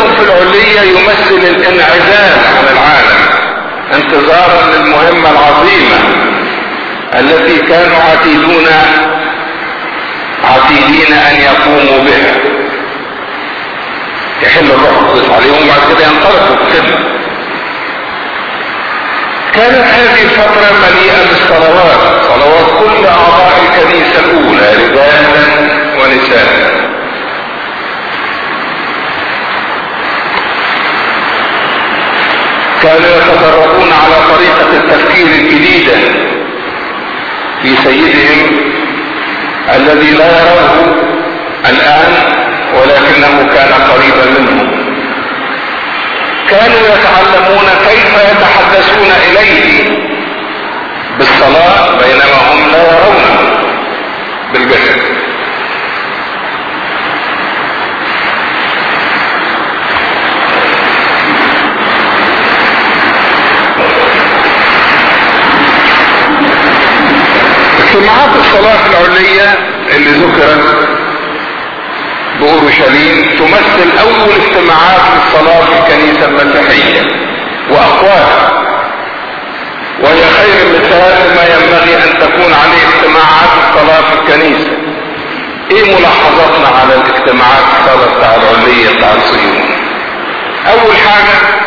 في العلية يمثل الانعزال عن العالم انتظارا للمهمة العظيمة التي كانوا عتيدون عتيدين ان يقوموا بها يحل الروح القدس عليهم وبعد كده ينطلقوا بالخدمة كانت هذه الفترة مليئة بالصلوات صلوات كل أعضاء الكنيسة الأولى رجالا ونساء كانوا يتدربون على طريقة التفكير الجديدة في سيدهم الذي لا يراه الآن ولكنه كان قريبا منهم كانوا يتعلمون كيف يتحدثون إليه بالصلاة بينما هم لا يرونه بالجسد اجتماعات الصلاة العلية اللي ذكرت بأورشليم تمثل أول اجتماعات للصلاة في الكنيسة المسيحية وأقوالها وهي خير مثال ما ينبغي أن تكون عليه اجتماعات الصلاة في الكنيسة ايه ملاحظاتنا على الاجتماعات الصلاة بتاع العلية بتاع الصيون اول حاجة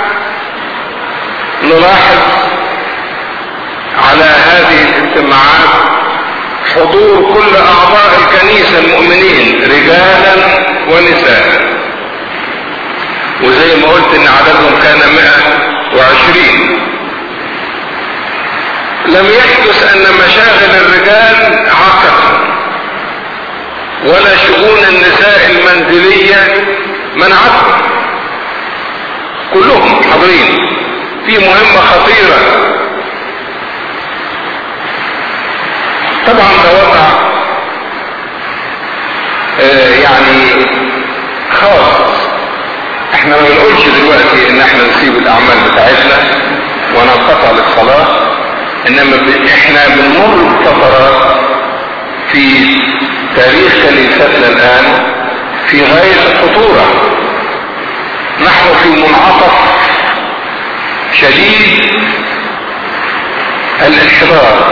نلاحظ على هذه الاجتماعات حضور كل اعضاء الكنيسة المؤمنين رجالا ونساء وزي ما قلت ان عددهم كان 120 لم يحدث ان مشاغل الرجال عقدهم ولا شؤون النساء المنزلية منعتهم كلهم حاضرين في مهمة خطيرة طبعا ده وضع آه يعني خاص احنا ما بنقولش دلوقتي ان احنا نسيب الاعمال بتاعتنا وننقطع للصلاة انما احنا بنمر بفترات في تاريخ كنيستنا الان في غاية الخطورة نحن في منعطف شديد الانحدار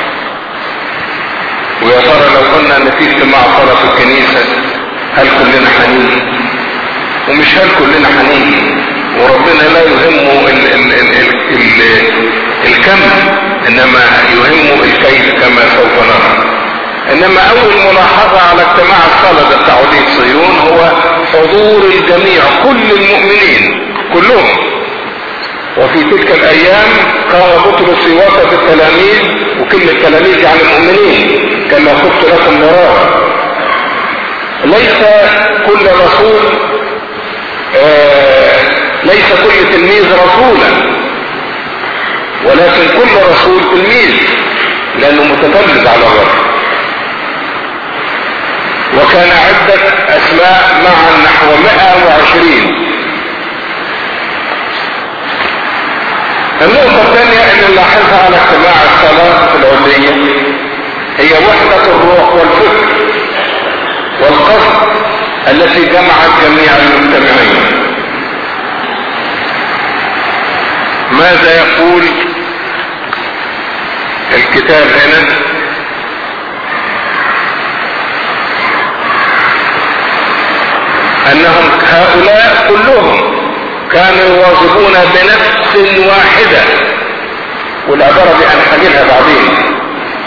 ويا ترى لو قلنا ان في اجتماع صلاة في الكنيسة هل كلنا هنيجي ومش هل كلنا هنيجي وربنا لا يهمه ال ال ال ال ال الكم انما يهمه الكيف كما سوف نرى انما اول ملاحظة على اجتماع الصلاة ده بتاع وليد صيون هو حضور الجميع كل المؤمنين كلهم وفي تلك الايام قام بطرس في وسط التلاميذ وكل التلاميذ يعني المؤمنين كما قلت لكم مرارا ليس كل رسول آه ليس كل تلميذ رسولا ولكن كل رسول تلميذ لانه متتلمذ على الرب وكان عدة اسماء معا نحو 120 النقطة الثانية اللي نلاحظها على اجتماع الصلاة في العلية هي وحدة الروح والفكر والقصد التي جمعت جميع المجتمعين ماذا يقول الكتاب هنا انهم هؤلاء كلهم كانوا يواظبون بنفس واحدة والعبارة دي هنحكيلها بعدين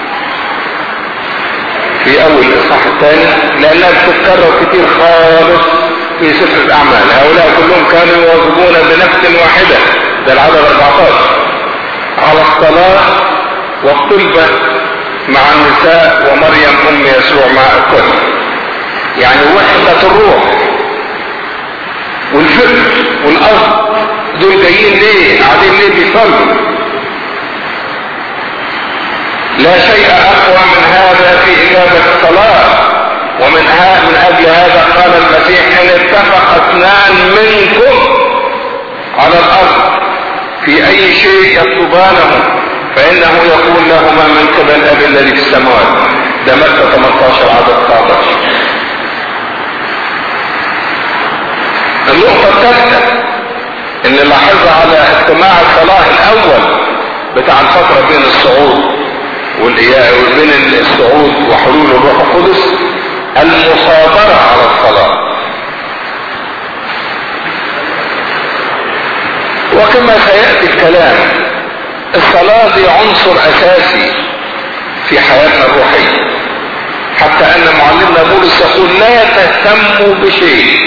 في اول الاصحاح الثاني لانها بتتكرر كتير خالص في سفر الاعمال هؤلاء كلهم كانوا يواظبون بنفس واحدة ده العدد 14 على الصلاة والطلبة مع النساء ومريم ام يسوع مع الكل يعني وحدة الروح والفكر والقصد دول جايين ليه قاعدين ليه بيصلوا لا شيء اقوى من هذا في اجابة الصلاة ومن ها من اجل هذا قال المسيح ان اتفق اثنان منكم على الارض في اي شيء يطلبانه فانه يقول لهما من قبل ابي الذي في السماوات ده متى 18 عدد 19 النقطة الثالثة اللي لاحظها على اجتماع الصلاة الاول بتاع الفترة بين الصعود وبين الصعود وحلول الروح القدس المصابرة على الصلاة وكما سيأتي الكلام الصلاة دي عنصر اساسي في حياتنا الروحية حتى ان معلمنا بولس يقول لا تهتموا بشيء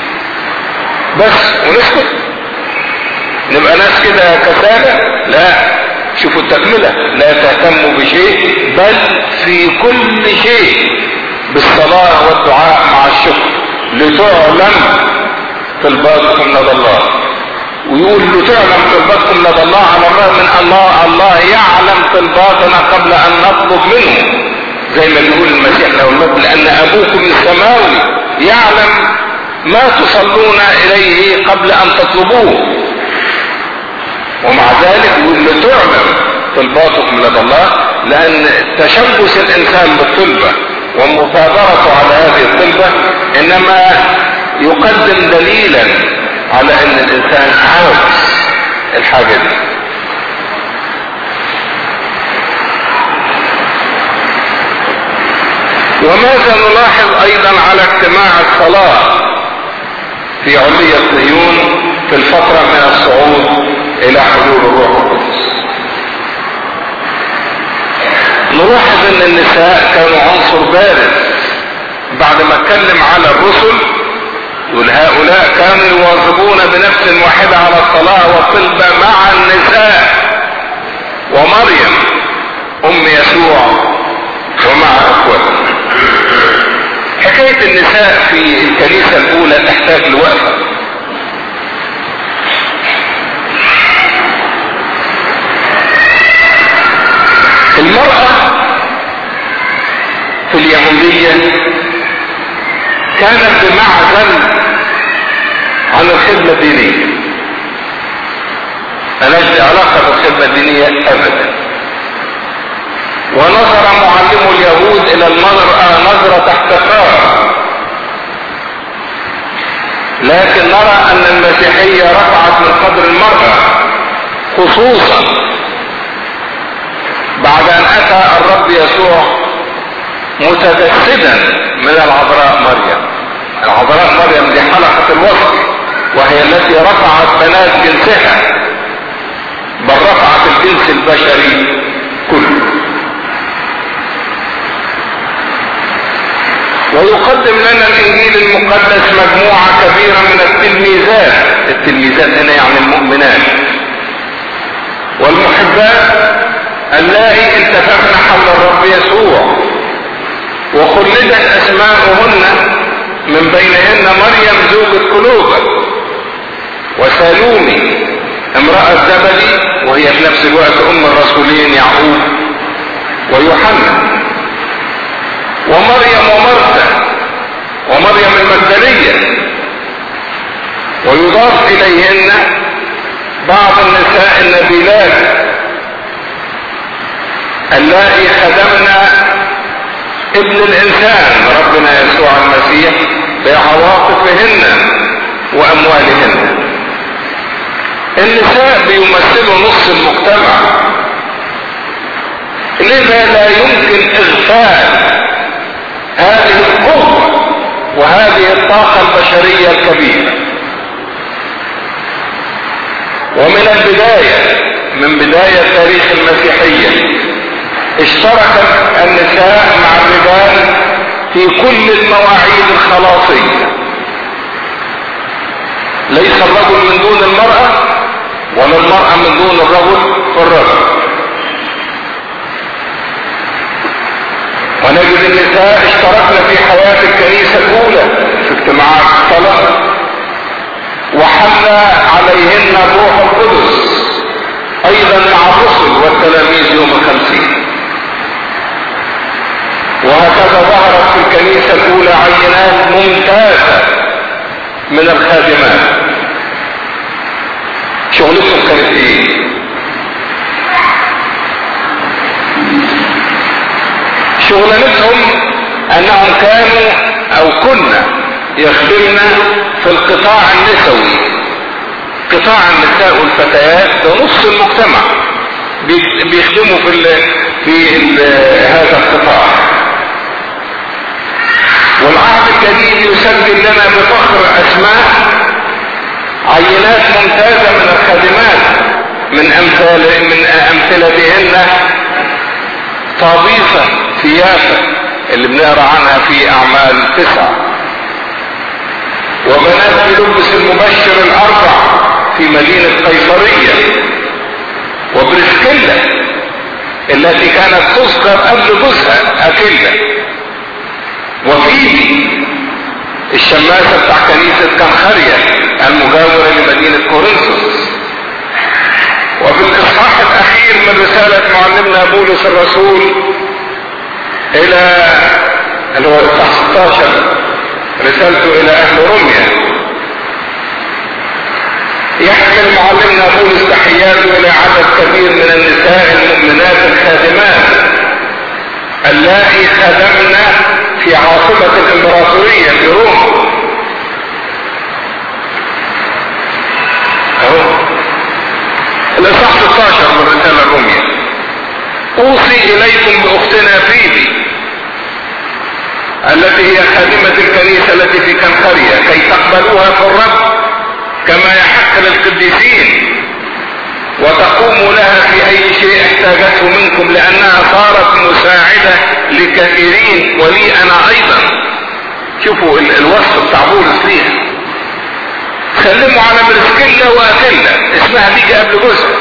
بس ونسكت نبقى ناس كده كسالة لا شوفوا التكملة لا تهتموا بشيء بل في كل شيء بالصلاة والدعاء مع الشكر لتعلم طلباتكم لدى الله ويقول لتعلم طلباتكم لدى الله على الرغم من الله الله يعلم طلباتنا قبل ان نطلب منه زي ما بيقول المسيح له المجد لان ابوكم السماوي يعلم ما تصلون اليه قبل ان تطلبوه ومع ذلك يقول لتعلم طلباتكم لدى الله لان تشبث الانسان بالطلبة ومثابرته على هذه الطلبة انما يقدم دليلا على ان الانسان عاوز الحاجة دي وماذا نلاحظ ايضا على اجتماع الصلاة في علية صهيون في الفترة من الصعود الى حلول الروح القدس نلاحظ ان النساء كانوا عنصر بارز بعد ما اتكلم على الرسل يقول هؤلاء كانوا يواظبون بنفس واحدة على الصلاة والطلبة مع النساء ومريم ام يسوع ومع اخوته حكاية النساء في الكنيسة الاولى تحتاج لوقفة المرأة في اليهودية كانت بمعزل عن الخدمة الدينية ملاش علاقة بالخدمة الدينية أبدا ونظر معلم اليهود إلى المرأة نظرة احتقار لكن نرى أن المسيحية رفعت من قدر المرأة خصوصا بعد ان اتى الرب يسوع متجسدا من العذراء مريم العذراء مريم دي حلقة الوصف وهي التي رفعت بنات جنسها بل رفعت الجنس البشري كله ويقدم لنا الانجيل المقدس مجموعة كبيرة من التلميذات التلميذات هنا يعني المؤمنات والمحبات اللائي التففن حول الرب يسوع وخلدت اسماؤهن من بينهن مريم زوجة قلوبة وسالومي امرأة زبدي وهي في نفس الوقت ام الرسولين يعقوب ويوحنا ومريم ومرثا ومريم المجدلية ويضاف اليهن بعض النساء النبيلات اللائي خدمنا ابن الانسان ربنا يسوع المسيح بعواطفهن واموالهن النساء بيمثلوا نص المجتمع لذا لا يمكن اغفال هذه القوة وهذه الطاقة البشرية الكبيرة ومن البداية من بداية تاريخ المسيحية اشتركت النساء مع الرجال في كل المواعيد الخلاصية ليس الرجل من دون المرأة ولا المرأة من دون الرجل والرجل ونجد النساء اشتركن في حياة الكنيسة الأولى في اجتماعات الصلاة وحل عليهن الروح القدس أيضا مع الرسل والتلاميذ يوم الخمسين وهكذا ظهرت في الكنيسة الأولى عينات ممتازة من الخادمات شغلتهم كانت ايه شغلانتهم انهم كانوا او كنا يخدمنا في القطاع النسوي قطاع النساء والفتيات ده نص المجتمع بيخدموا في ال في ال هذا القطاع والعهد الجديد يسجل لنا بفخر اسماء عينات ممتازة من الخادمات من امثال من امثلتهن طابيسة سياسة اللي بنقرا عنها في اعمال تسعة وبنات بلبس المبشر الاربع في مدينة قيصرية وبرسكيلا التي كانت تذكر قبل جوزها اكيلا وفيبي الشماسة بتاع كنيسة كنخرية المجاورة لمدينة كورنثوس وفي الاصحاح الاخير من رسالة معلمنا بولس الرسول الى اللي هو الاصحاح 16 رسالته الى اهل روميا يحمل معلمنا بولس تحياته الى عدد كبير من النساء المؤمنات الخادمات اللائي خدمنا في عاصمة الامبراطورية في روما اهو الاصحاح 16 من رسالة الرومية اوصي اليكم باختنا فيبي التي هي خادمة الكنيسة التي في كنخرية كي تقبلوها في الرب كما يحق للقديسين وتقوموا لها في اي شيء احتاجته منكم لانها صارت مساعدة لكثيرين ولي انا ايضا شوفوا الوصف بتاع بولس ليها سلموا على برسكيلا واكيلا اسمها بيجي قبل جزء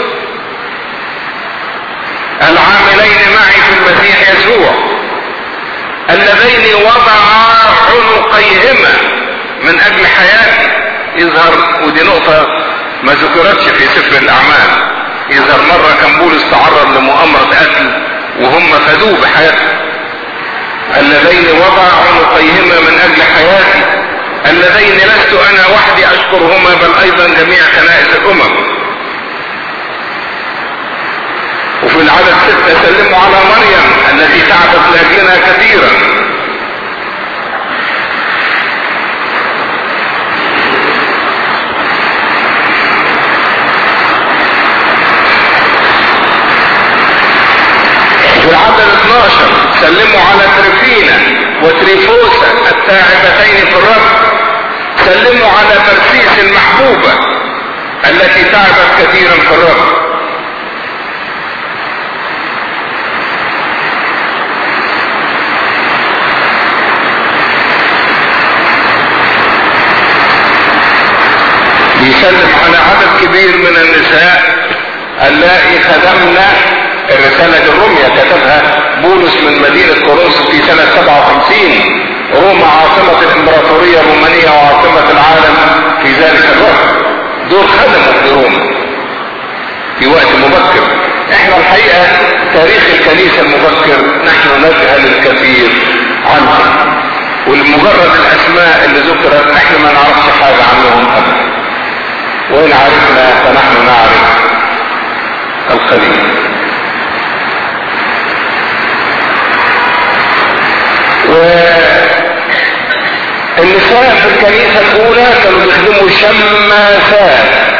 العاملين معي في المسيح يسوع اللذين وضعا عنقيهما من اجل حياتي يظهر ودي نقطة ما ذكرتش في سفر الاعمال يظهر مرة كان بولس تعرض لمؤامرة قتل وهم فدوه بحياتهم اللذين وضع عنقيهما من اجل حياتي اللذين لست انا وحدي اشكرهما بل ايضا جميع كنائس الامم وفي العدد ستة سلموا على مريم التي تعبت لاجلنا كثيرا في العدد 12 سلموا على ترفينا وتريفوسا التاعبتين في الرب سلموا على برسيس المحبوبة التي تعبت كثيرا في الرب بيسلم على عدد كبير من النساء اللائي خدمنا الرسالة الرومية كتبها بولس من مدينة كورنثوس في سنة 57 روما عاصمة الامبراطورية الرومانية وعاصمة العالم في ذلك الوقت دول خدموا في روما في وقت مبكر احنا الحقيقة تاريخ الكنيسة المبكر نحن نجهل الكثير عنه ولمجرد الاسماء اللي ذكرت احنا ما نعرفش حاجة عنهم ابدا وان عرفنا فنحن نعرف القليل والنساء في الكنيسة الأولى كانوا بيخدموا شماسات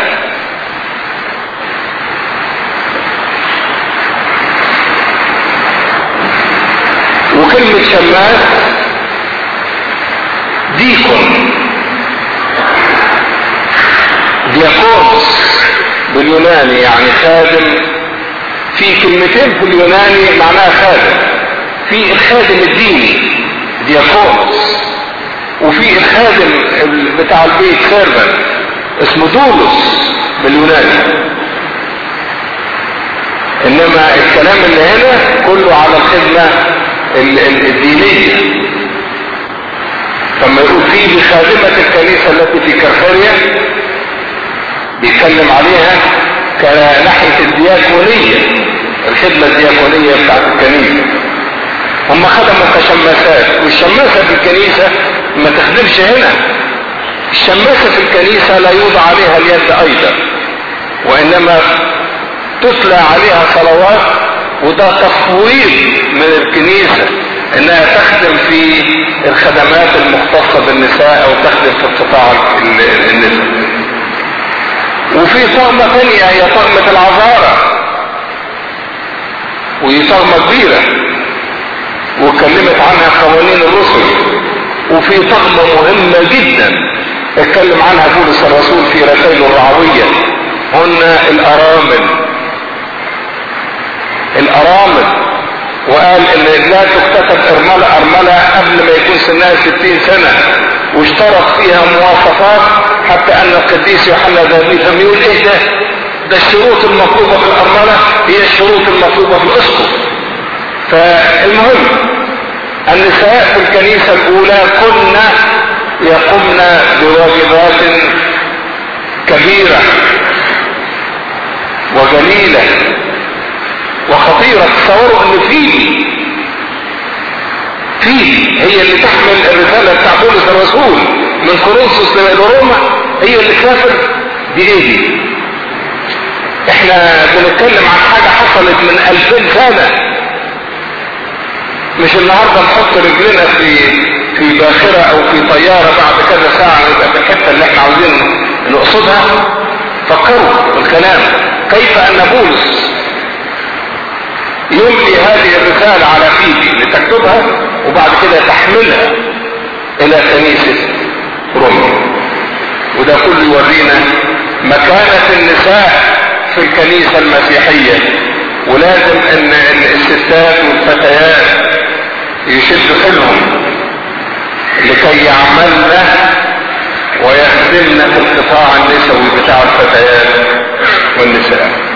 وكلمة شماس ديكون دياكونس باليوناني يعني خادم في كلمتين في اليوناني معناها خادم في الخادم الديني دياكونس وفي الخادم بتاع البيت سيرفنت اسمه دولوس باليوناني انما الكلام اللي هنا كله على الخدمة الدينية فما يقول فيه بخادمة الكنيسة التي في كرخوريا بيتكلم عليها كناحية الدياكونية الخدمة الدياكونية بتاعت الكنيسة هم خدموا كشماسات والشماسة في الكنيسة ما تخدمش هنا الشماسة في الكنيسة لا يوضع عليها اليد ايضا وانما تتلى عليها صلوات وده تفويض من الكنيسة انها تخدم في الخدمات المختصة بالنساء او تخدم في قطاع النساء وفي طغمة ثانية هي طغمة العذارة وهي طغمة كبيرة واتكلمت عنها قوانين الرسل وفي طغمة مهمة جدا اتكلم عنها بولس الرسول في رسائل الرعوية هن الارامل الارامل وقال ان لا تكتسب ارملة ارملة قبل ما يكون سنها ستين سنة واشترط فيها مواصفات حتى ان القديس يوحنا ذهبي فم يقول ايه ده ده الشروط المطلوبة في الارملة هي الشروط المطلوبة في الاسقف فالمهم النساء في الكنيسة الاولى كنا يقمن بواجبات كبيرة وجليلة وخطيرة تصوروا ان فيه فيه هي اللي تحمل الرسالة بتاع بولس الرسول من كورنثوس لروما هي اللي تسافر بايدي احنا بنتكلم عن حاجة حصلت من الفين سنة مش النهاردة نحط رجلنا في في باخرة او في طيارة بعد كذا ساعة نبقى في الحتة اللي احنا عاوزين نقصدها فكروا في الكلام كيف ان بولس يملي هذه الرسالة على فيدي لتكتبها وبعد كده تحملها الى كنيسة روما وده كله يورينا مكانة النساء في الكنيسة المسيحية ولازم ان الستات والفتيات يشدوا حيلهم لكي يعملن ويخدمن في القطاع النسوي بتاع الفتيات والنساء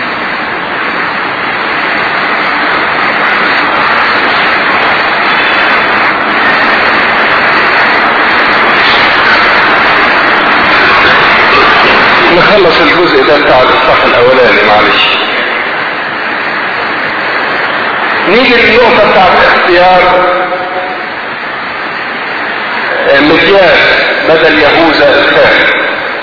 نخلص الجزء ده بتاع الاصحاح الاولاني معلش نيجي للنقطة بتاعت اختيار مكياس بدل يهوذا الثاني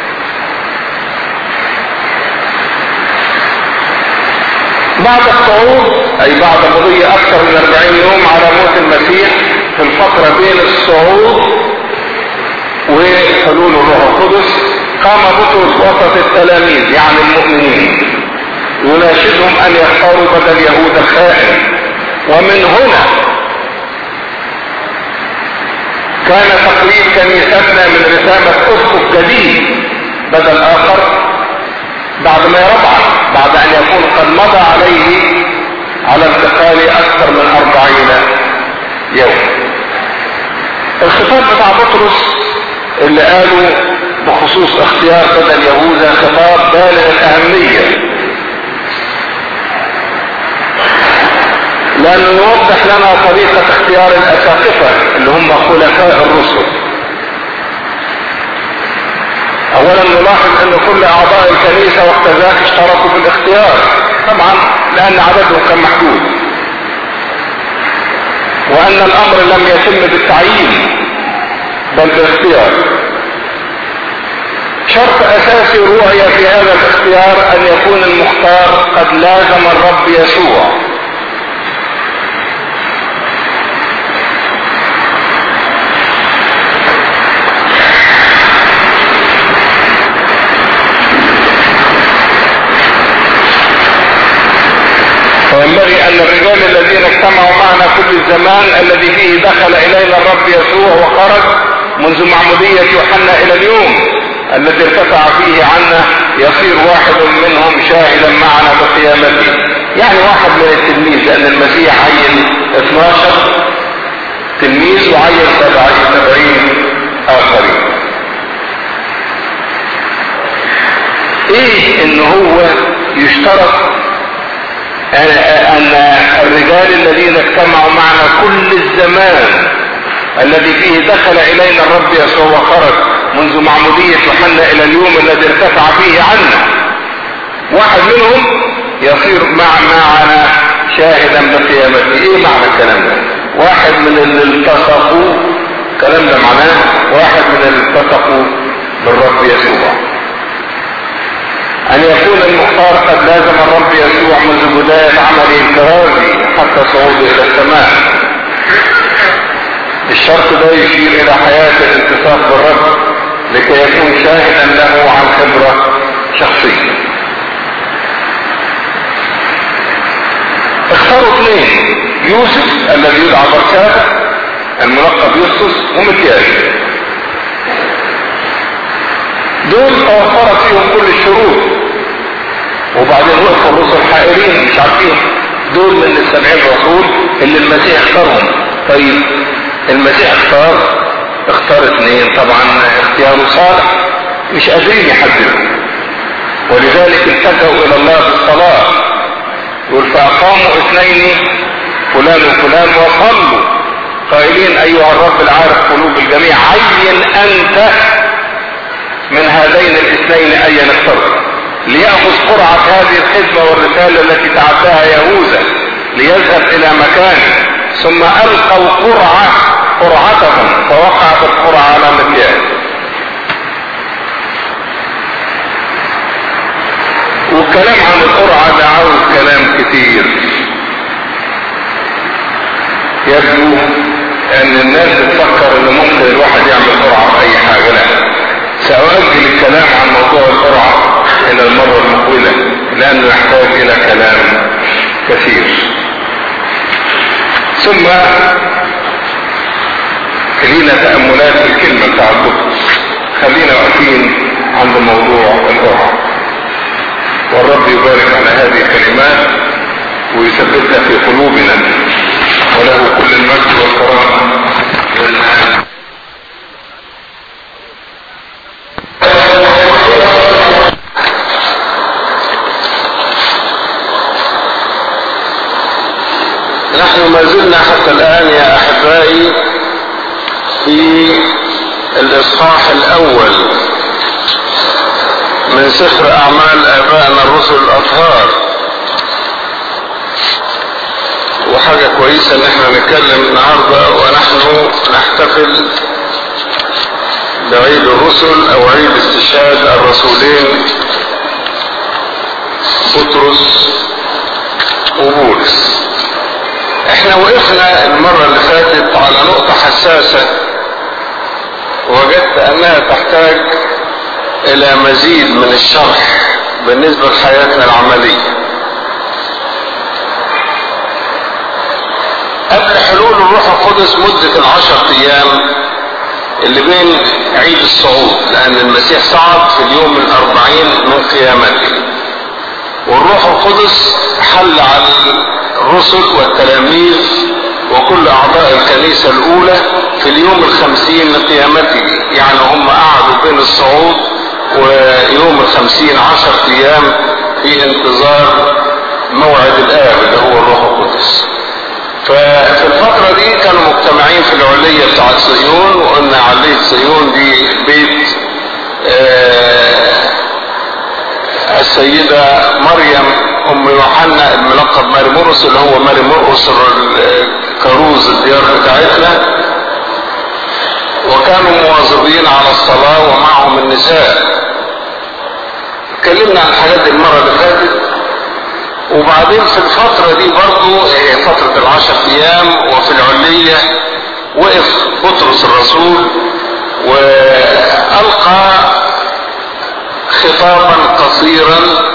بعد الصعود اي بعد مضي اكثر من 40 يوم على موت المسيح في الفترة بين الصعود وحلول الروح القدس قام بطرس وسط التلاميذ يعني المؤمنين يناشدهم ان يختاروا بدل يهوذا الخائن ومن هنا كان تقليد كنيستنا من رسالة اسقف جديد بدل اخر بعد ما يربع بعد ان يكون قد مضى عليه على انتقال اكثر من اربعين يوم الخطاب بتاع بطرس اللي قالوا بخصوص اختيار بدل يهوذا خطاب بالغ الاهميه لأنه يوضح لنا طريقة اختيار الأساقفة اللي هم خلفاء الرسل أولا نلاحظ أن كل أعضاء الكنيسة وقت ذاك اشتركوا في الاختيار طبعا لأن عددهم كان محدود وأن الأمر لم يتم بالتعيين بل بالاختيار شرط أساسي رؤية في هذا الاختيار أن يكون المختار قد لازم الرب يسوع وينبغي ان الرجال الذين اجتمعوا معنا كل الزمان الذي فيه دخل الينا الرب يسوع وخرج منذ معمودية يوحنا الى اليوم الذي ارتفع فيه عنا يصير واحد منهم شاهدا معنا بقيامته يعني واحد من التلميذ لان المسيح عين 12 تلميذ وعين 70 اخرين ايه ان هو يشترط ان الرجال الذين اجتمعوا معنا كل الزمان الذي فيه دخل الينا الرب يسوع وخرج منذ معمودية يوحنا الى اليوم الذي ارتفع فيه عنا واحد منهم يصير مع معنا شاهدا بقيامته ايه معنى الكلام ده واحد من اللي التصقوا الكلام ده معناه واحد من اللي التصقوا بالرب يسوع ان يكون المختار قد لازم الرب يسوع منذ بداية عمله الكرازي حتى صعوده الى السماء الشرط ده يشير الى حياة الالتصاق بالرب لكي يكون شاهدا له عن خبرة شخصية اختاروا اثنين يوسف الذي يدعى بركابة الملقب يوسف ومتياج دول توفرت فيهم كل الشروط وبعدين وقفوا الرسل حائرين مش عارفين دول من السبعين رسول اللي المسيح اختارهم طيب المسيح اختار اختار اثنين طبعا اختياره صالح مش قادرين يحددوا ولذلك التجأوا الى الله بالصلاة يقول فاقاموا اثنين فلان وفلان وصلوا قائلين ايها الرب العارف قلوب الجميع عين انت من هذين الاثنين ايا اخترت ليأخذ قرعة هذه الخدمة والرسالة التي تعداها يهوذا ليذهب الى مكانه ثم القوا قرعة قرعتهم فوقعت القرعة على مكياج والكلام عن القرعة ده عاوز كلام كتير يبدو ان الناس بتفكر ان ممكن الواحد يعمل قرعة في اي حاجة لا سأؤجل الكلام عن موضوع القرعة الى المرة المقبلة لانه يحتاج الى كلام كثير ثم لينا تأملات في الكلمة بتاع القدس خلينا واقفين عند موضوع القرعة والرب يبارك على هذه الكلمات ويثبتها في قلوبنا وله كل المجد والكرامة والمال نحن ما زلنا حتى الآن يا أحبائي في الإصحاح الأول من سفر أعمال آبائنا الرسل الأطهار وحاجة كويسة إن احنا نتكلم النهاردة ونحن نحتفل بعيد الرسل أو عيد استشهاد الرسولين بطرس وبولس احنا وقفنا المرة اللي فاتت على نقطة حساسة وجدت انها تحتاج الى مزيد من الشرح بالنسبة لحياتنا العملية قبل حلول الروح القدس مدة العشر ايام اللي بين عيد الصعود لان المسيح صعد في اليوم الاربعين من قيامته والروح القدس حل على الرسل والتلاميذ وكل اعضاء الكنيسة الاولى في اليوم الخمسين لقيامته يعني هم قعدوا بين الصعود ويوم الخمسين عشر ايام في انتظار موعد الاب اللي هو الروح القدس ففي الفترة دي كانوا مجتمعين في العلية بتاعت صيون وقلنا علية صيون دي بيت آه السيدة مريم ام يوحنا الملقب ماري مرقس اللي هو ماري مرقس كروز الديار بتاعتنا وكانوا مواظبين على الصلاة ومعهم النساء اتكلمنا عن الحاجات دي المرة اللي فاتت وبعدين في الفترة دي برضو هي فترة العشر ايام وفي العلية وقف بطرس الرسول والقى خطابا قصيرا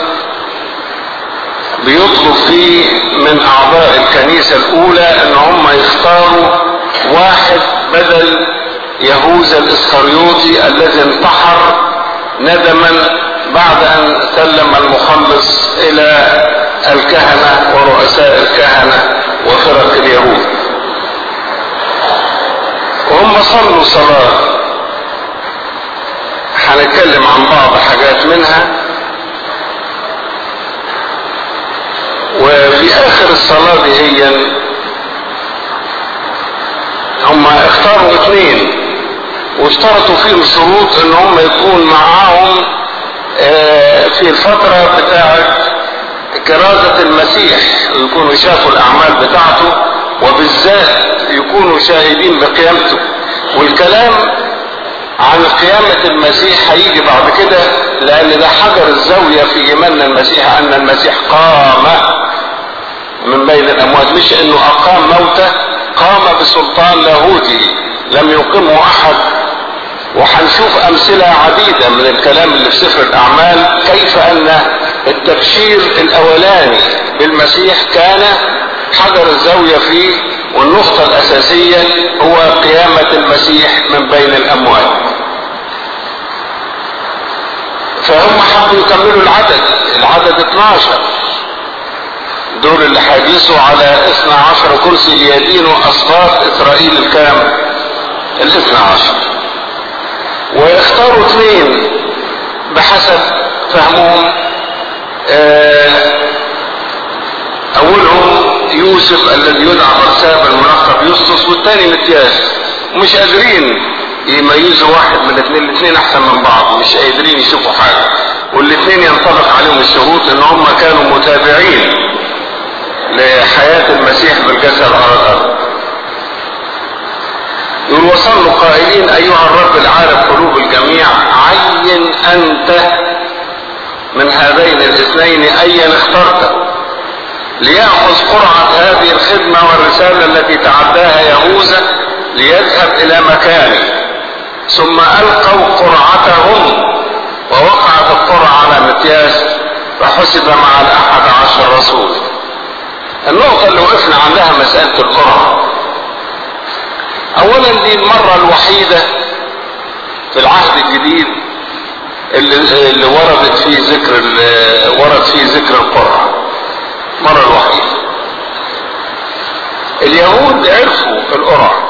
بيطلب فيه من اعضاء الكنيسة الاولى ان هم يختاروا واحد بدل يهوذا الاسخريوطي الذي انتحر ندما بعد ان سلم المخلص الى الكهنة ورؤساء الكهنة وفرق اليهود وهم صلوا صلاة هنتكلم عن بعض حاجات منها وفي اخر الصلاة دي هي هم اختاروا اثنين واشترطوا فيهم شروط ان هم يكون معاهم في الفترة بتاعت كرازة المسيح يكونوا شافوا الاعمال بتاعته وبالذات يكونوا شاهدين بقيامته والكلام عن قيامة المسيح هيجي بعد كده لان ده حجر الزاوية في ايماننا المسيح ان المسيح قام من بين الاموات مش انه اقام موتى قام بسلطان لاهوته لم يقمه احد وهنشوف امثلة عديدة من الكلام اللي في سفر الاعمال كيف ان التبشير الاولاني بالمسيح كان حجر الزاوية فيه والنقطة الاساسية هو قيامة المسيح من بين الاموات فهم حبوا يكملوا العدد العدد 12 دول اللي حديثوا على 12 كرسي ليدينوا اسباط اسرائيل الكام الاثنى عشر واختاروا اثنين بحسب فهمهم اولهم يوسف الذي يدعى برساب الملقب يسطس والثاني متياس ومش قادرين يميزوا واحد من الاثنين الاثنين احسن من بعض مش قادرين يشوفوا حاجه والاثنين ينطبق عليهم الشهود ان هم كانوا متابعين لحياه المسيح بالجسد على الارض يقول وصلوا قائلين ايها الرب العارف قلوب الجميع عين انت من هذين الاثنين ايا اخترته ليأخذ قرعة هذه الخدمة والرسالة التي تعداها يهوذا ليذهب إلى مكانه ثم ألقوا قرعتهم ووقعت القرعة على متياس فحسب مع الأحد عشر رسول النقطة اللي وقفنا عندها مسألة القرعة أولا دي المرة الوحيدة في العهد الجديد اللي, اللي وردت فيه ذكر ورد فيه ذكر القرعة المرة الوحيدة اليهود عرفوا القرعة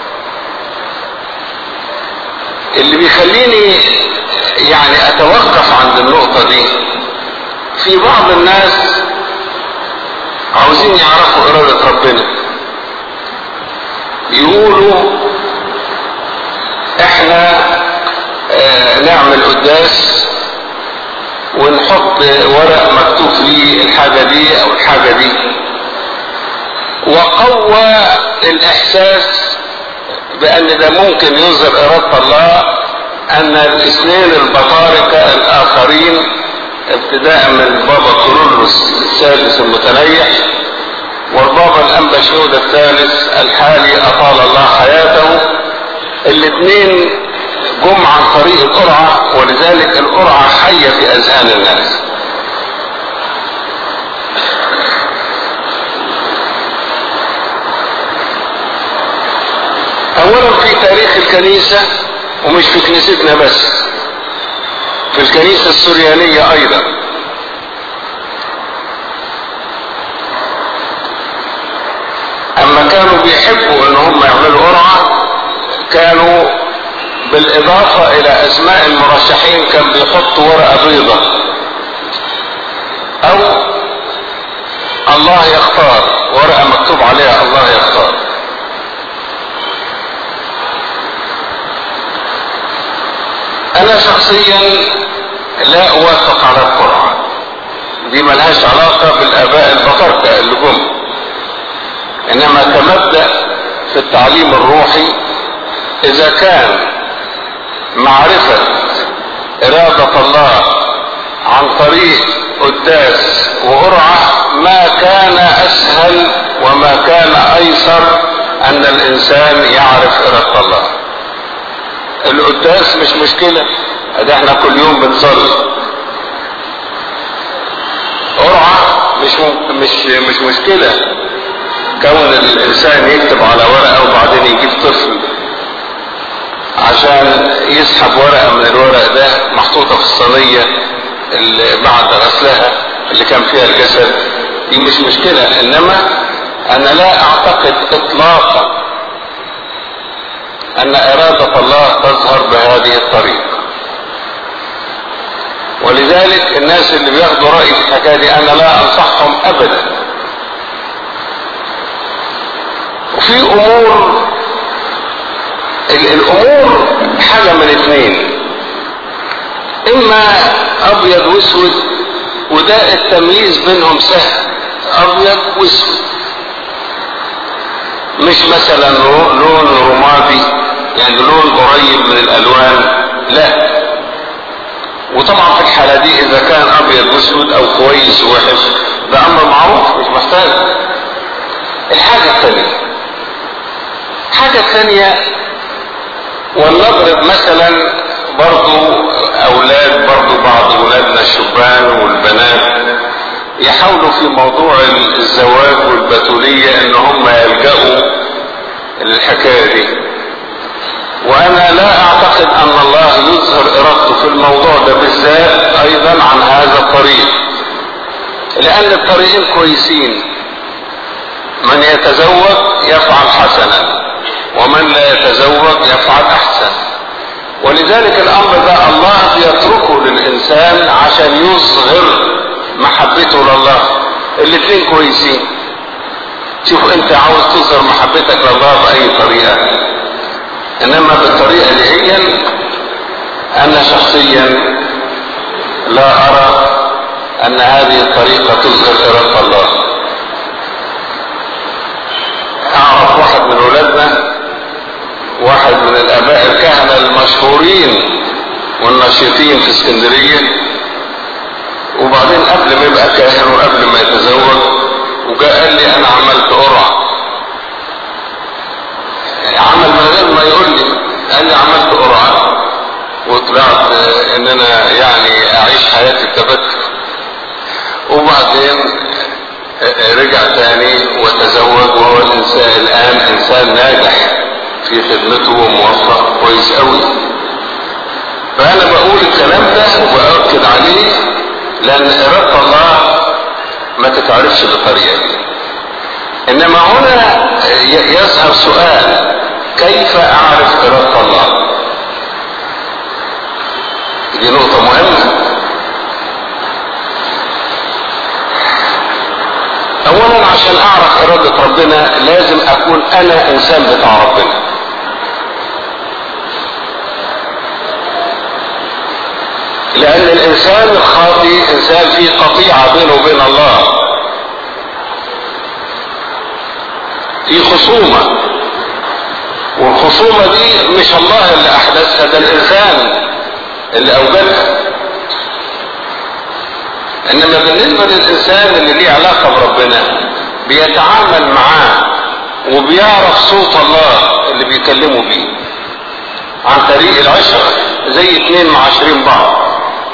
اللي بيخليني يعني اتوقف عند النقطة دي في بعض الناس عاوزين يعرفوا ارادة ربنا يقولوا احنا اه نعمل قداس ونحط ورق مكتوب فيه الحاجة دي او الحاجة دي وقوى الاحساس بان ده ممكن يظهر ارادة الله ان الاثنين البطاركة الاخرين ابتداء من البابا كورولوس الثالث المتنيح والبابا الانبا شنودة الثالث الحالي اطال الله حياته الاثنين جم عن طريق القرعة ولذلك القرعة حية في اذهان الناس اولا في تاريخ الكنيسة ومش في كنيستنا بس في الكنيسة السريانية ايضا اما كانوا بيحبوا ان هم يعملوا قرعة كانوا بالاضافة الى اسماء المرشحين كان بيحطوا ورقة بيضة او الله يختار ورقة مكتوب عليها الله يختار انا شخصيا لا اوافق على القرعة دي ملهاش علاقة بالاباء البطاركة اللي جم انما كمبدأ في التعليم الروحي اذا كان معرفة ارادة الله عن طريق قداس وقرعة ما كان اسهل وما كان ايسر ان الانسان يعرف ارادة الله القداس مش مشكلة ده احنا كل يوم بنصلي قرعة مش مش مش مشكلة كون الانسان يكتب على ورقة وبعدين يجيب طفل عشان يسحب ورقة من الورق ده محطوطة في الصينية اللي بعد غسلها اللي كان فيها الجسد دي مش مشكلة انما انا لا اعتقد اطلاقا ان ارادة الله تظهر بهذه الطريقة ولذلك الناس اللي بياخدوا رأي في الحكاية دي انا لا انصحهم ابدا وفي امور الامور حاجة من اثنين اما ابيض واسود وده التمييز بينهم سهل ابيض واسود مش مثلا لون رمادي يعني لون قريب من الالوان لا وطبعا في الحالة دي اذا كان ابيض واسود او كويس ووحش ده امر معروف مش محتاج الحاجة الثانية حاجة ثانية ولنضرب مثلا برضو اولاد برضو بعض اولادنا الشبان والبنات يحاولوا في موضوع الزواج والبتولية ان هم يلجأوا للحكاية دي وانا لا اعتقد ان الله يظهر ارادته في الموضوع ده بالذات ايضا عن هذا الطريق لان الطريقين كويسين من يتزوج يفعل حسنا ومن لا يتزوج يفعل احسن ولذلك الامر ده الله بيتركه للانسان عشان يظهر محبته لله الاثنين كويسين شوف انت عاوز تظهر محبتك لله باي طريقه انما بالطريقه اللي هي انا شخصيا لا ارى ان هذه الطريقه تظهر اراده الله اعرف واحد من ولادنا واحد من الاباء الكهنه المشهورين والناشطين في اسكندريه وبعدين قبل ما يبقى كاهن وقبل ما يتزوج وجاء قال لي انا عملت قرعه عمل من غير ما يقول لي قال لي عملت قرعه وطلعت ان انا يعني اعيش حياه التبتل وبعدين رجع تاني وتزوج وهو الانسان الان انسان ناجح في خدمته وموفق كويس قوي فانا بقول الكلام ده وباكد عليه لان اراده الله ما تتعرفش بالطريقه دي انما هنا يظهر سؤال كيف اعرف اراده الله دي نقطه مهمه اولا عشان اعرف ارادة ربنا لازم اكون انا انسان بتاع ربنا لان الانسان الخاطي انسان فيه قطيعة بينه وبين الله في خصومة والخصومة دي مش الله اللي احدثها ده الانسان اللي اوجدها انما بالنسبة للانسان اللي ليه علاقة بربنا بيتعامل معاه وبيعرف صوت الله اللي بيكلموا بيه عن طريق العشرة زي اتنين معاشرين بعض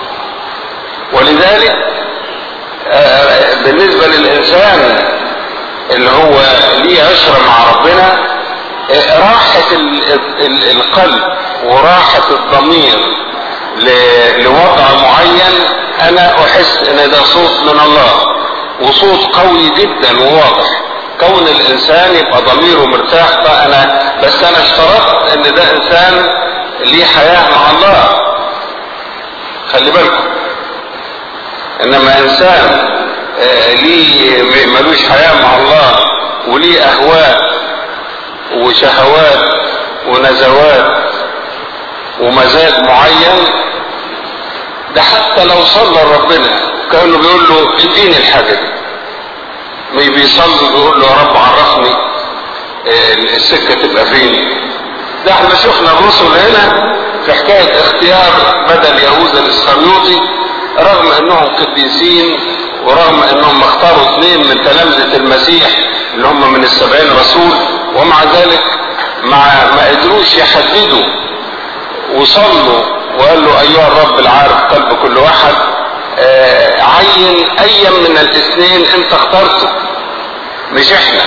ولذلك بالنسبة للإنسان اللي هو ليه عشرة مع ربنا راحة القلب وراحة الضمير لوضع معين أنا أحس إن ده صوت من الله وصوت قوي جدا وواضح كون الإنسان يبقى ضميره مرتاح فأنا بس أنا اشترطت إن ده إنسان ليه حياة مع الله خلي بالكم انما انسان ليه ملوش حياة مع الله وليه اهواء وشهوات ونزوات ومزاج معين ده حتى لو صلى ربنا كانه بيقول له اديني الحاجة دي مش بيصلي بيقول له يا رب عرفني السكة تبقى فين ده احنا شفنا الرسل هنا في حكاية اختيار بدل يهوذا الاسخريوطي رغم انهم قديسين ورغم انهم اختاروا اثنين من تلامذة المسيح اللي هم من السبعين رسول ومع ذلك مع ما قدروش يحددوا وصلوا وقال له ايها الرب العارف قلب كل واحد آه عين اي من الاثنين انت اخترته مش احنا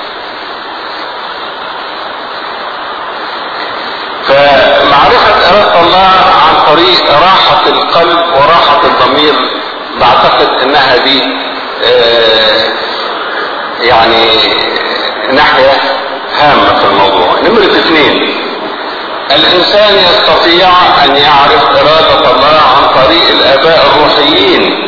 فمعرفة إرادة الله عن طريق راحة القلب وراحة الضمير بعتقد انها دي آه يعني ناحية هامة في الموضوع نمرة اثنين الانسان يستطيع ان يعرف ارادة الله عن طريق الاباء الروحيين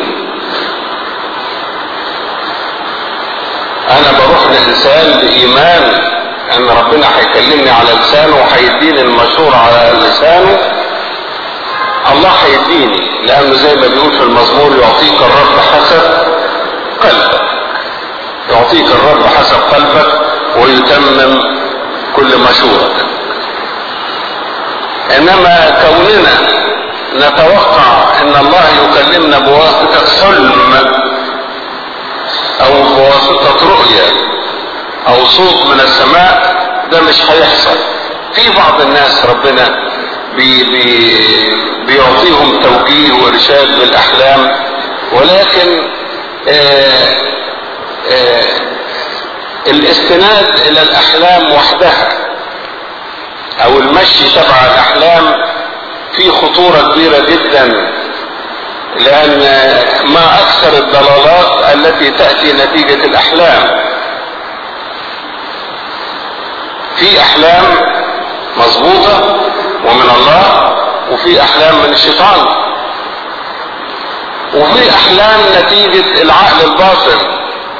انا بروح لانسان بايمان ان ربنا هيكلمني على لسانه وهيديني المشورة على لسانه الله هيديني لانه زي ما بيقول في المزمور يعطيك الرب حسب قلبك يعطيك الرب حسب قلبك ويتمم كل مشورتك انما كوننا نتوقع ان الله يكلمنا بواسطة حلم او بواسطة رؤية او صوت من السماء ده مش هيحصل في بعض الناس ربنا بي بي بيعطيهم توجيه وارشاد بالاحلام ولكن آآ آآ الاستناد الى الاحلام وحدها او المشي تبع الاحلام في خطورة كبيرة جدا لان ما اكثر الضلالات التي تأتي نتيجة الاحلام في احلام مظبوطة ومن الله وفي احلام من الشيطان وفي احلام نتيجة العقل الباطن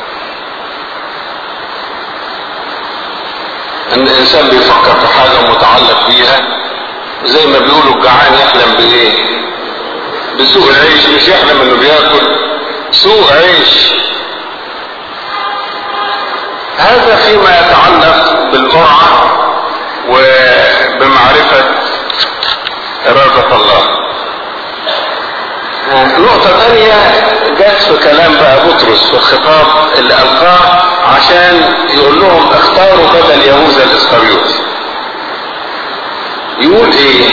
ان الانسان بيفكر في حاجة متعلق بيها زي ما بيقولوا الجعان يحلم بايه بسوء العيش مش يحلم انه بياكل سوء عيش هذا فيما يتعلق بالقرعة وبمعرفة إرادة الله نقطة ثانية جت في كلام بقى بطرس في الخطاب اللي ألقاه عشان يقول لهم اختاروا بدل يهوذا الإسخريوطي يقول إيه؟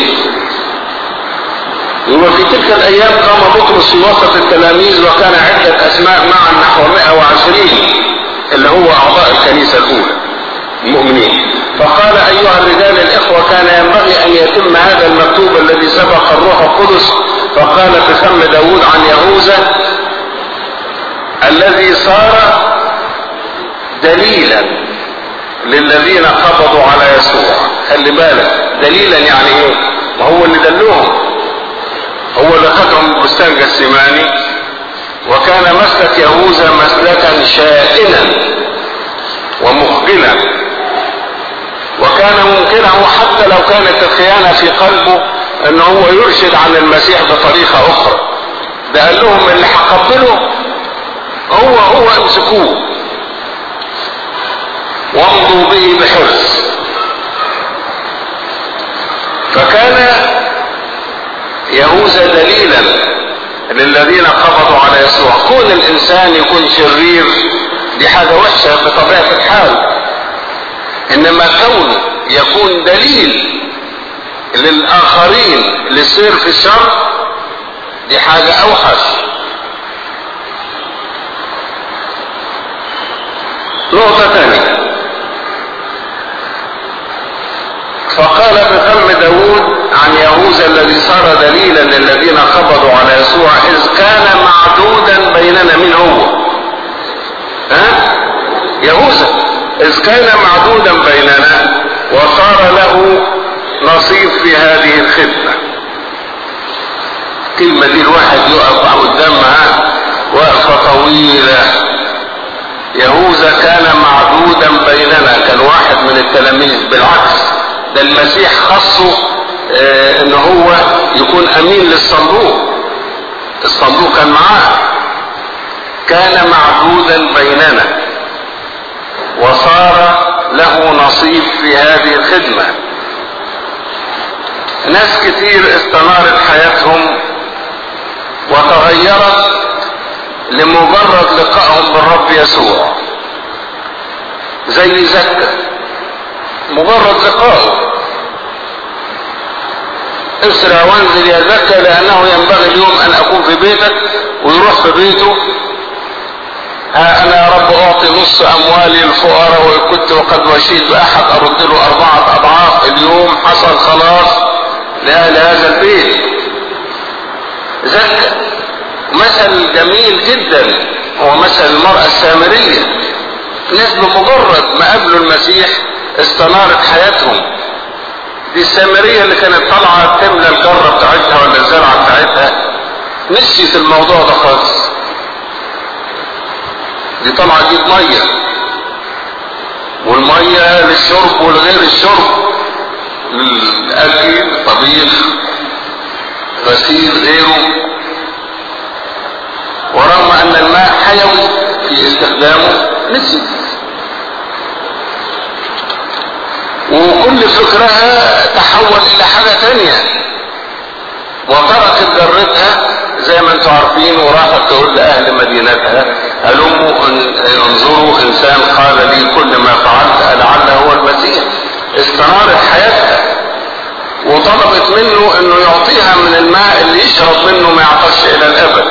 يقول في تلك الأيام قام بطرس في وسط التلاميذ وكان عدة أسماء معا نحو 120 اللي هو أعضاء الكنيسة الأولى المؤمنين فقال أيها الرجال الإخوة كان ينبغي أن يتم هذا المكتوب الذي سبق الروح القدس فقال في فم داود عن يهوذا الذي صار دليلا للذين قبضوا على يسوع خلي بالك دليلا يعني ايه ما هو اللي دلوهم هو اللي خدهم بستان جسيماني وكان مسلك يهوذا مسلكا شائنا ومخجلا وكان ممكنه حتى لو كانت الخيانة في قلبه ان هو يرشد عن المسيح بطريقة اخرى ده قال لهم اللي هقبله هو هو امسكوه وامضوا به بحرص فكان يهوذا دليلا للذين قبضوا على يسوع كون الانسان يكون شرير دي حاجة وحشة بطبيعة الحال انما كونه يكون دليل للاخرين للسير في الشر دي حاجة اوحش نقطة ثانية فقال بفم داود عن يهوذا الذي صار دليلا للذين قبضوا على يسوع اذ كان معدودا بيننا من هو ها يهوذا اذ كان معدودا بيننا وصار له نصيب في هذه الخدمة الكلمة دي الواحد يقف قدامها وقفة طويلة يهوذا كان معدودا بيننا كان واحد من التلاميذ بالعكس ده المسيح خصه اه ان هو يكون امين للصندوق الصندوق كان معاه كان معدودا بيننا وصار له نصيب في هذه الخدمة ناس كتير استنارت حياتهم وتغيرت لمجرد لقائهم بالرب يسوع زي زكا مجرد لقائه اسرع وانزل يا زكا لانه ينبغي اليوم ان اكون في بيتك ويروح في بيته ها انا يا رب اعطي نص اموالي للفقراء وان كنت وقد وشيت باحد ارد له اربعة اضعاف اليوم حصل خلاص لاهل هذا البيت زكا مثل جميل جدا هو مثل المرأة السامرية ناس بمجرد ما قابلوا المسيح استنارت حياتهم دي السامرية اللي كانت طالعة تملى الجرة بتاعتها ولا الزرعة بتاعتها نسيت الموضوع ده خالص دي طالعة تجيب مية والمية للشرب ولغير الشرب للأكل طبيخ غسيل غيره ورغم ان الماء حيوي في استخدامه نسي وكل فكرها تحول الى حاجة تانية وتركت ذرتها زي ما انتم عارفين وراحت تقول لاهل مدينتها هلموا انظروا انسان قال لي كل ما فعلت لعله هو المسيح يشرب منه ما يعطش الى الابد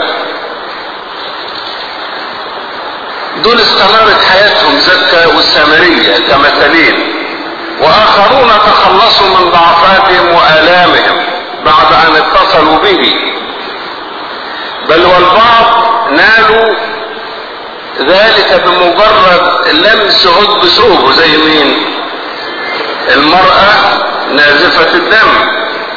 دول استمرت حياتهم زكا والسامرية كمثلين واخرون تخلصوا من ضعفاتهم والامهم بعد ان اتصلوا به بل والبعض نالوا ذلك بمجرد لمس عضو ثوبه زي مين المرأة نازفة الدم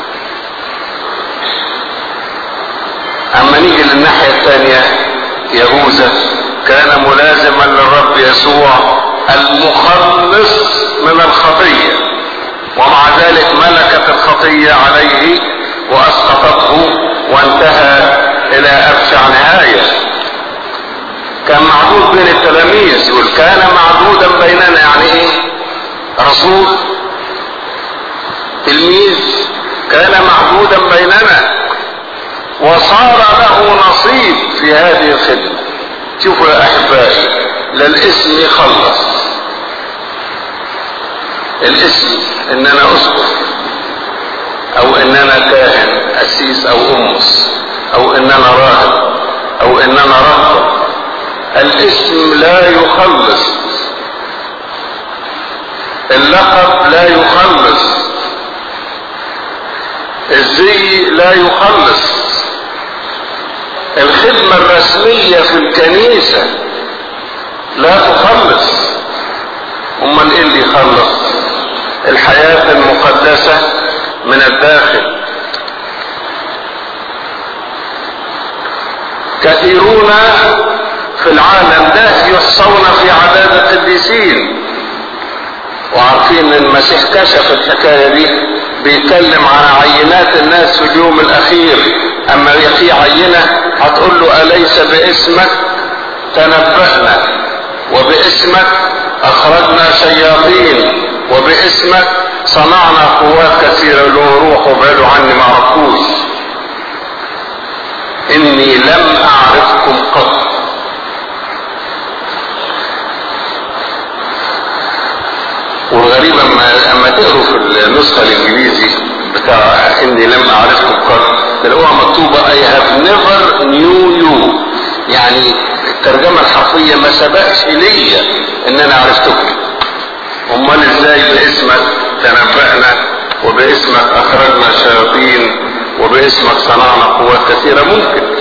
اما نيجي للناحية الثانية يهوذا كان ملازما للرب يسوع المخلص من الخطية ومع ذلك ملكت الخطية عليه واسقطته وانتهى الى ابشع نهاية كان معدود بين التلاميذ يقول كان معدودا بيننا يعني ايه رسول تلميذ كان معدودا بيننا وصار له نصيب في هذه الخدمة شوفوا يا احبائي لا الاسم يخلص الاسم ان انا اسقف او ان انا كاهن اسيس او امس او ان انا راهب او ان انا رهبة الاسم لا يخلص اللقب لا يخلص الزي لا يخلص الخدمة الرسمية في الكنيسة لا تخلص امال ايه اللي يخلص الحياة المقدسة من الداخل كثيرون في العالم ده يحصون في عداد القديسين وعارفين ان المسيح كشف الحكاية دي بيتكلم عن عينات الناس في اليوم الاخير اما في عينة هتقول له اليس باسمك تنبأنا وباسمك اخرجنا شياطين وباسمك صنعنا قوات كثيرة له روح وبعدوا عني ما عرفوش اني لم اعرفكم قط والغريب اما اما تقروا في النسخه الانجليزي بتاع اني لم اعرفكم قط تلاقوها مكتوبه I have never knew you يعني الترجمه الحرفيه ما سبقش ليا ان انا عرفتكم امال ازاي باسمك تنبأنا وباسمك اخرجنا شياطين وباسمك صنعنا قوات كثيره ممكن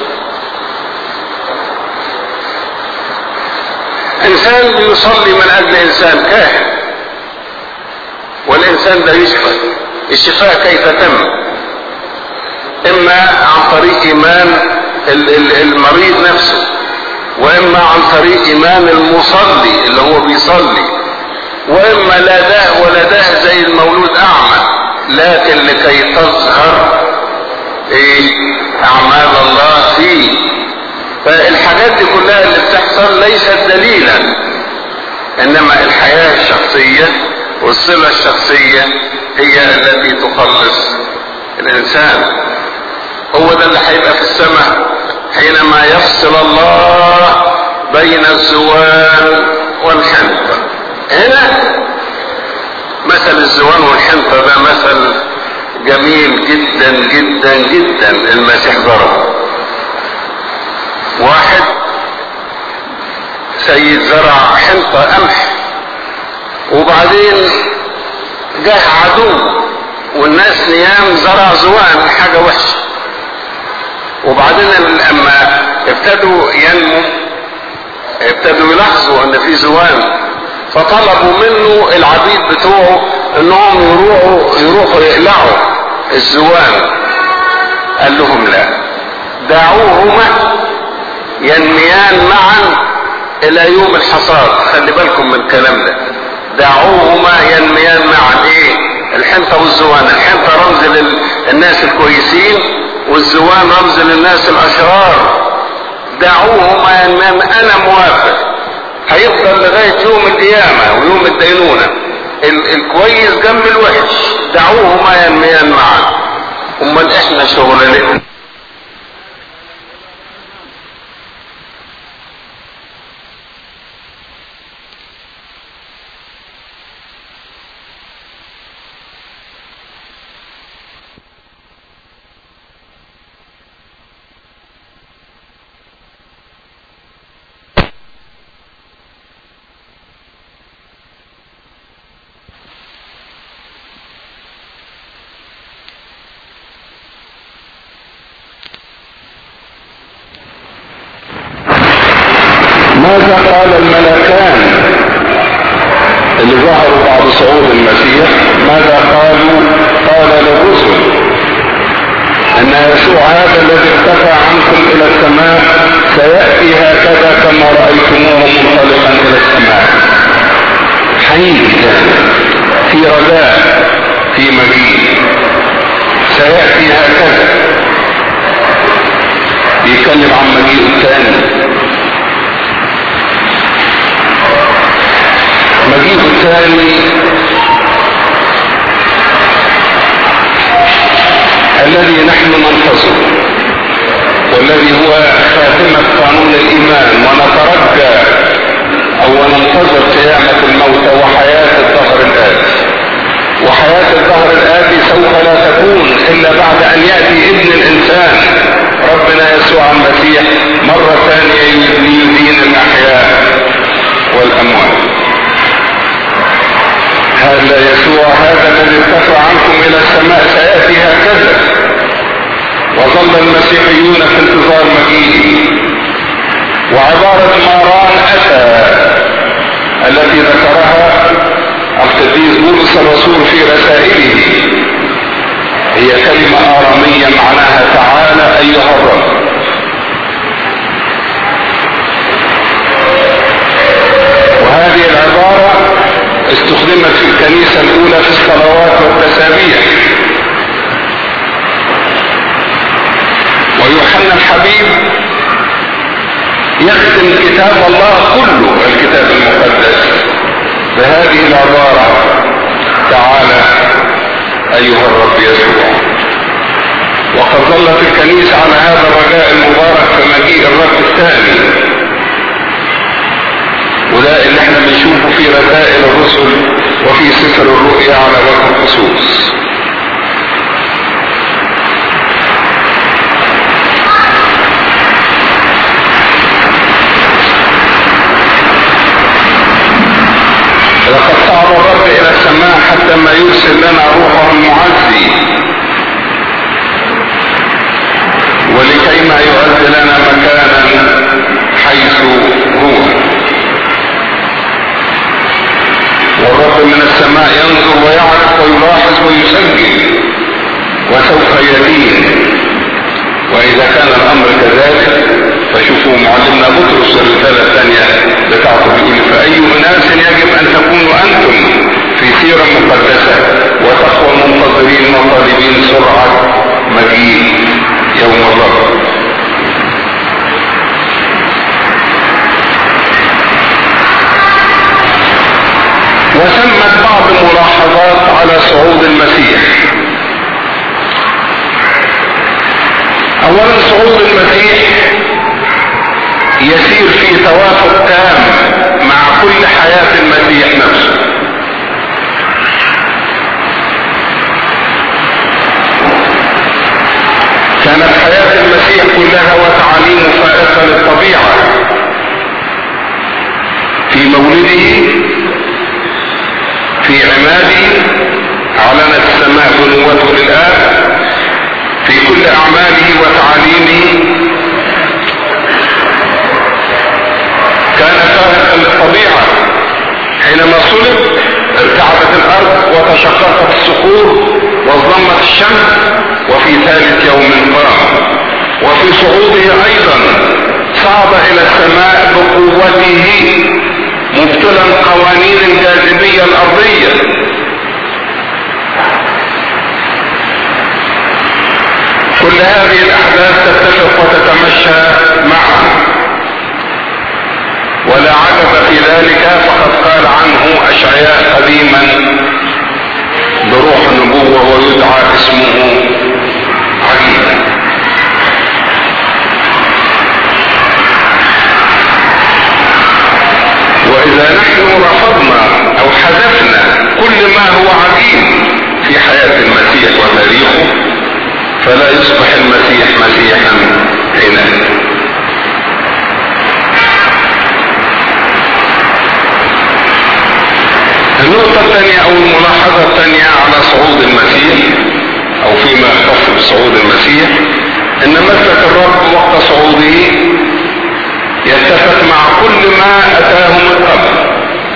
انسان بيصلي من اجل انسان كاهن والانسان ده يشفى الشفاء كيف تم اما عن طريق ايمان المريض نفسه واما عن طريق ايمان المصلي اللي هو بيصلي واما لا ده ولا ده زي المولود اعمى لكن لكي تظهر ايه اعمال الله فيه فالحاجات دي كلها اللي بتحصل ليست دليلا انما الحياة الشخصية والصلة الشخصية هي التي تخلص الانسان هو ده اللي هيبقى في السماء حينما يفصل الله بين الزوال والحنطة هنا مثل الزوال والحنطة ده مثل جميل جدا جدا جدا المسيح ضربه واحد سيد زرع حنطة قمح وبعدين جه عدو والناس نيام زرع زوان حاجة وحشة وبعدين لما ابتدوا ينمو ابتدوا يلاحظوا ان في زوان فطلبوا منه العبيد بتوعه انهم يروحوا يروحوا يقلعوا الزوان قال لهم لا دعوهما ينميان معا الى يوم الحصاد خلي بالكم من الكلام ده دعوهما ينميان معا ايه الحنطة والزوان الحنطة رمز للناس الكويسين والزوان رمز للناس الاشرار دعوهما ينميان انا موافق هيفضل لغاية يوم القيامة ويوم الدينونة الكويس جنب الوحش دعوهما ينميان معا امال احنا شغلنا ماذا قال الملكان اللي ظهروا بعد صعود المسيح ماذا قالوا قال للرسل ان يسوع هذا الذي ارتفع عنكم الى السماء سياتي هكذا كما رايتموه منطلقا الى السماء حقيقي في رجاء في مجيء سياتي هكذا بيتكلم عن مجيء الثاني مجيء الثاني الذي نحن ننتظر والذي هو خاتمة قانون الإيمان ونترجى أو ننتظر قيامة الموتى وحياة الدهر الآتي وحياة الدهر الآتي سوف لا تكون إلا بعد أن يأتي ابن الإنسان ربنا يسوع المسيح مرة ثانية ليدين الأحياء والأموات هذا يسوع هذا الذي ارتفع عنكم الى السماء سياتي هكذا وظل المسيحيون في انتظار مجيئه وعبارة ماران أتى التي ذكرها القديس بولس الرسول في رسائله هي كلمة آرامية معناها تعالى أيها الرب وهذه العبارة استخدمت في الكنيسة الأولى في الصلوات والتسابيح ويوحنا الحبيب يختم كتاب الله كله الكتاب المقدس بهذه العبارة تعالى أيها الرب يسوع وقد ظلت الكنيسة على هذا الرجاء المبارك في مجيء الرب الثاني وده اللي احنا بنشوفه في رسائل الرسل وفي سفر الرؤيا على وجه الخصوص لقد صعد الرب الى السماء حتى ما يرسل لنا روحه المعزي ولكي ما يعد لنا مكانا حيث هو والرب من السماء ينظر ويعرف ويلاحظ ويسجل وسوف يدين واذا كان الامر كذلك فشوفوا معلمنا بطرس الرساله الثانيه بتاعته بيقول فاي اناس يجب ان تكونوا انتم في سيره مقدسه وتقوى منتظرين وطالبين سرعه مجيء يوم الرب وسمت بعض الملاحظات على صعود المسيح اولا صعود المسيح يسير في توافق تام مع كل حياة المسيح نفسه كانت حياة المسيح كلها وتعاليمه فائقة للطبيعة في مولده في عماده اعلنت السماء بنوته للاب في كل اعماله وتعاليمه كان فارقا للطبيعه حينما صلب ارتعدت الارض وتشققت الصخور واظلمت الشمس وفي ثالث يوم قام وفي صعوده ايضا صعد الى السماء بقوته مبتلا قوانين الجاذبية الأرضية كل هذه الأحداث تتفق وتتمشى معا ولا عجب في ذلك فقد قال عنه أشعياء قديما بروح النبوة ويدعى اسمه عجيبا واذا نحن رفضنا او حذفنا كل ما هو عجيب في حياة المسيح وتاريخه فلا يصبح المسيح مسيحا حينئذ النقطة الثانية او الملاحظة الثانية على صعود المسيح او فيما يختص بصعود المسيح ان مسلك الرب وقت صعوده يتفق مع كل ما أتاهم القبر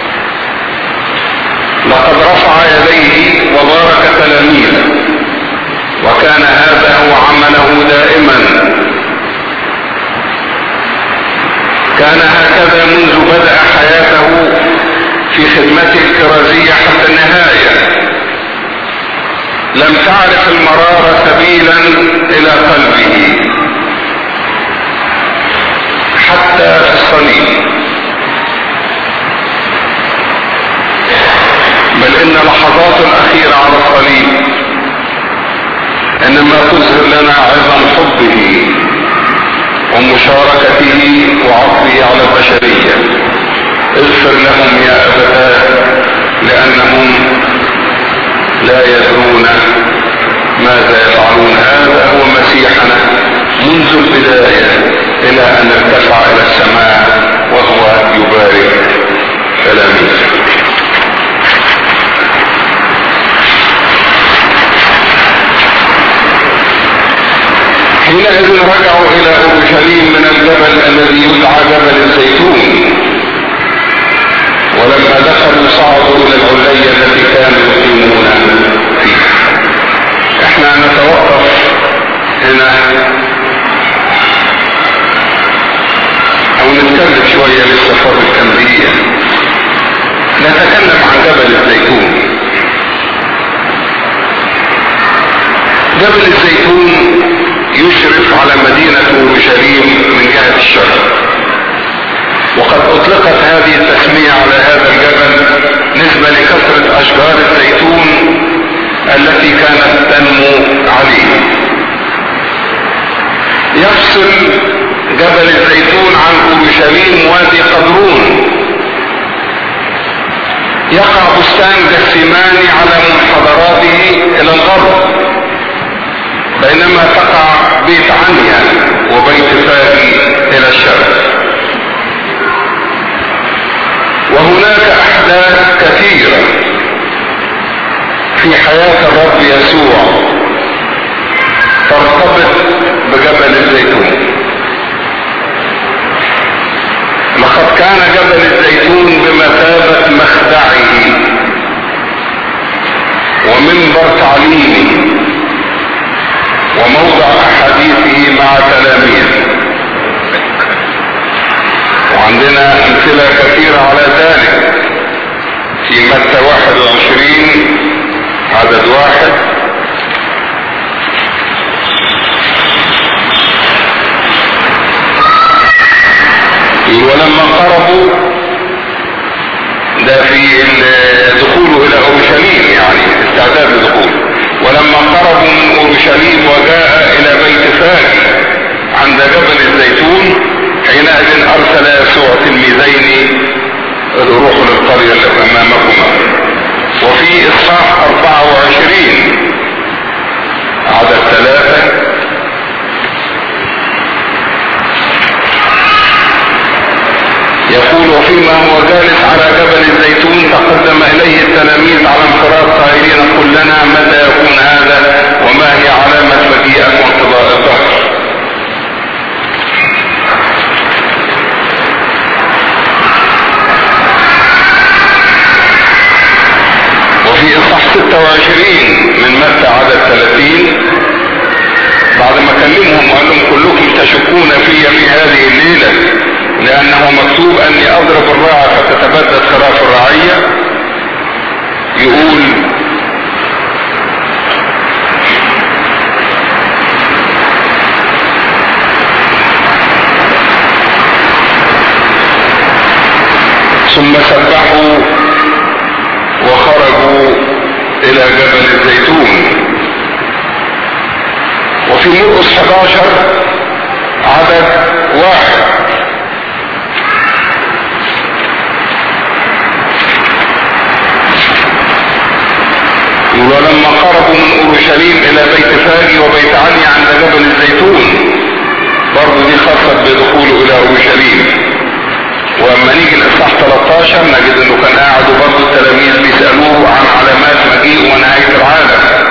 لقد رفع يديه وبارك تلاميذه وكان هذا هو عمله دائما كان هكذا منذ بدأ حياته في خدمته الكرازية حتى النهاية لم تعرف المرارة سبيلا إلى قلبه حتى في الصليب بل ان لحظات الاخيرة على الصليب انما تظهر لنا عظم حبه ومشاركته وعطفه على البشرية اغفر لهم يا ابتاه لانهم لا يدرون ماذا يفعلون هذا هو مسيحنا منذ البداية الى ان ارتفع الى السماء وهو يبارك تلاميذه حينئذ رجعوا الى اورشليم من الجبل الذي يدعى جبل الزيتون ولما دخلوا صعدوا الى العلية التي كانوا يقيمون فيها احنا نتوقف هنا او نتكلم شوية لسه فاضل كام دقيقة نتكلم عن جبل الزيتون جبل الزيتون يشرف على مدينة اورشليم من جهة الشرق وقد اطلقت هذه التسمية على هذا الجبل نسبة لكثرة اشجار الزيتون التي كانت تنمو عليه يفصل جبل الزيتون عن اورشليم وادي قدرون يقع بستان جسيماني على منحدراته الى الغرب بينما تقع بيت عنيا وبيت فاجي الى الشرق وهناك احداث كثيرة في حياة الرب يسوع ترتبط بجبل الزيتون لقد كان جبل الزيتون بمثابة مخدعه ومنبر تعليمه وموضع احاديثه مع تلاميذه وعندنا امثلة كثيرة على ذلك في متى واحد وعشرين عدد واحد ولما قربوا ده في دخوله الى اورشليم يعني استعداد لدخوله ولما قربوا من اورشليم وجاء الى بيت فاج عند جبل الزيتون حينئذ ارسل يسوع تلميذين روحوا للقرية التي امامكما وفي اصحاح 24 عدد ثلاثة يقول وفيما هو جالس على جبل الزيتون تقدم اليه التلاميذ على انفراد قائلين قل لنا متى يكون هذا وما هي علامة مجيئك وانقضاء الظهر وفي اصحاح 26 من متى عدد 30 بعد ما كلمهم وقال لهم كلكم تشكون في في هذه الليلة لانه مكتوب اني اضرب الراعي فتتبدد خراف الرعية يقول ثم سبحوا وخرجوا الى جبل الزيتون وفي مرقس 11 عدد واحد ولما قربوا من اورشليم الى بيت فاجي وبيت علي عند جبل الزيتون برضه دي خاصة بدخوله الى اورشليم واما نيجي الاصحاح 13 نجد انه كان قاعد وبرضه التلاميذ بيسالوه عن علامات مجيء ونهايه العالم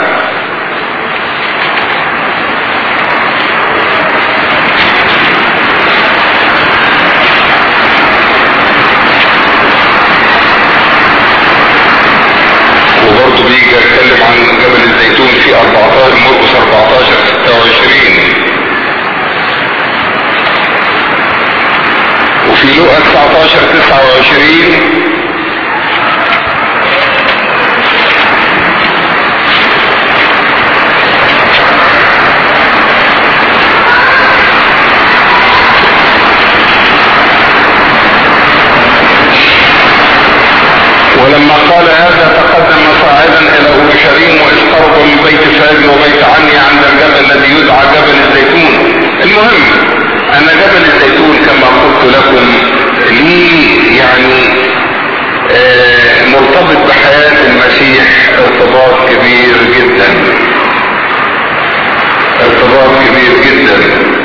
وفي لوقا 19 29 ولما قال هذا تقدم صاعدا الى اورشليم واذ قرب من بيت فاج وبيت عني عند الجبل الذي يدعى جبل الزيتون المهم ان جبل الزيتون كما قلت لكم ليه يعني آه مرتبط بحياة المسيح ارتباط كبير جدا ارتباط كبير جدا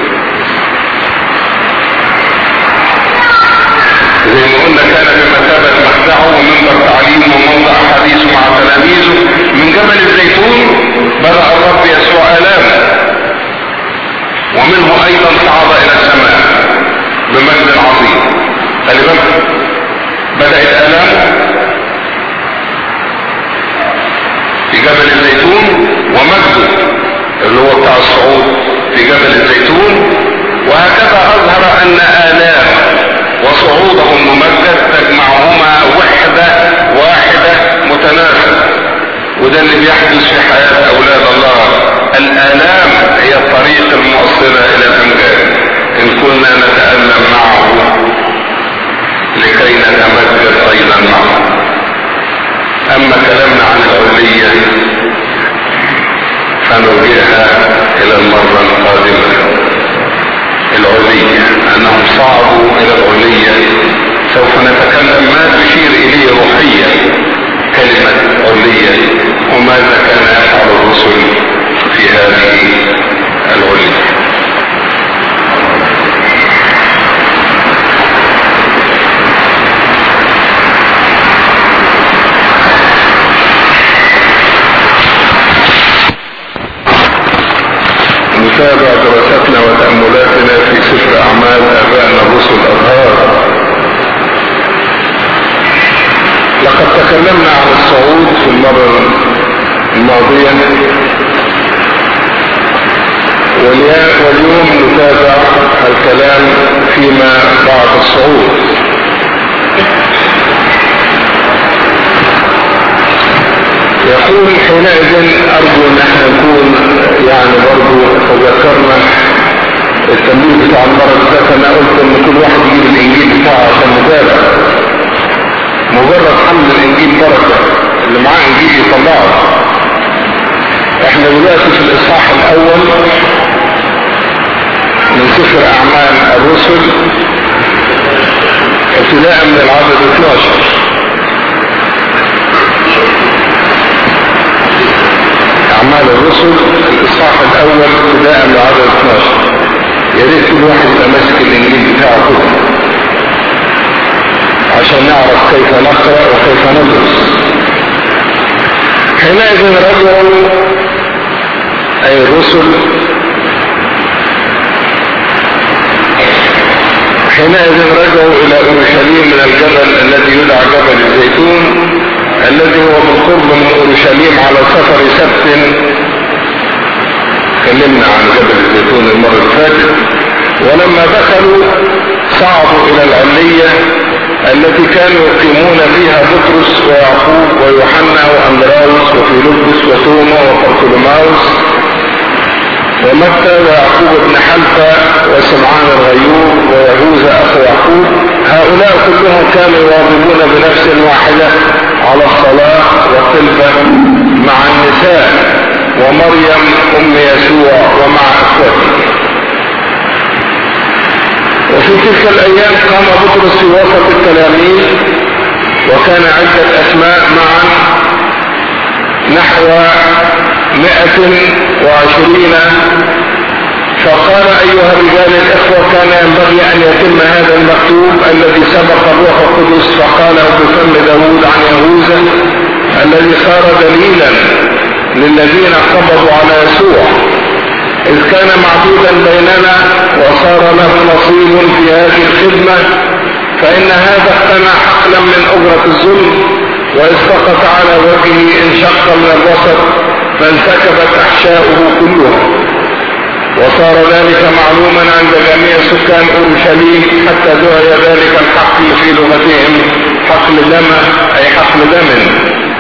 زي ما قلنا كان بمثابة مخدعه ومنبر تعليمه وموضع حديثه مع تلاميذه من جبل الزيتون بدأ الرب يسوع آلامه ومنه أيضا صعد إلى السماء بمجد عظيم خلي بالك بدأت آلامه في جبل الزيتون ومجده اللي هو بتاع الصعود في جبل الزيتون وهكذا أظهر أن آلام وصعوده الممجد تجمعهما وحدة واحدة متناسبة وده اللي بيحدث في حياة أولاد الله الآلام هي الطريق الموصلة إلى الأمجاد إن كنا نتألم معه لكي نتمجد أيضا معه أما كلامنا عن العلية فنرجعها إلى المرة القادمة العلية أنهم صعدوا إلى العلية سوف نتكلم ما تشير إليه روحيا كلمة علية وماذا كان يفعل الرسل في هذه العلية نتابع دراستنا وتأملاتنا في سفر أعمال آبائنا الرسل الأطهار لقد تكلمنا عن الصعود في المرة الماضية واليوم نتابع الكلام فيما بعد الصعود يقول حينئذ ارجو ان احنا نكون يعني برضو تذكرنا التمرين بتاع المرة اللي فاتت انا قلت ان كل واحد يجيب الانجيل بتاعه عشان نتابع مجرد حمل الانجيل بركة اللي معاه انجيل يطلعه احنا دلوقتي في الاصحاح الاول من سفر اعمال الرسل ابتداء من العدد 12 أعمال الرسل الإصحاح الأول ابتداء من عدد 12 يا ريت كل واحد يبقى ماسك الإنجيل بتاعه كده عشان نعرف كيف نقرأ وكيف ندرس حينئذ رجعوا أي الرسل حينئذ رجعوا إلى أورشليم من الجبل الذي يدعى جبل الزيتون الذي هو بالقرب من اورشليم على سفر سبت تكلمنا عن جبل الزيتون المرة اللي فاتت ولما دخلوا صعدوا الى العلية التي كانوا يقيمون فيها بطرس ويعقوب ويوحنا واندراوس وفيلبس وتوما وبرتولماوس ومتى ويعقوب بن حلفة وسمعان الغيور ويهوذا اخو يعقوب هؤلاء كلهم كانوا يواظبون بنفس واحدة على الصلاة والطلبة مع النساء ومريم ام يسوع ومع اخوته وفي تلك الايام قام بطرس في وسط التلاميذ وكان عدة اسماء معا نحو مئة وعشرين فقال ايها الرجال الاخوة كان ينبغي ان يتم هذا المكتوب الذي سبق الروح القدس فقاله بفم داود عن يهوذا الذي صار دليلا للذين قبضوا على يسوع اذ كان معدودا بيننا وصار له نصيب في هذه الخدمة فان هذا اقتنع حقلا من اجرة الظلم واذ سقط على وجهه انشق من الوسط فانسكبت احشاؤه كلها وصار ذلك معلوما عند جميع سكان اورشليم حتى دعي ذلك الحقل في لغتهم حقل دم اي حقل دم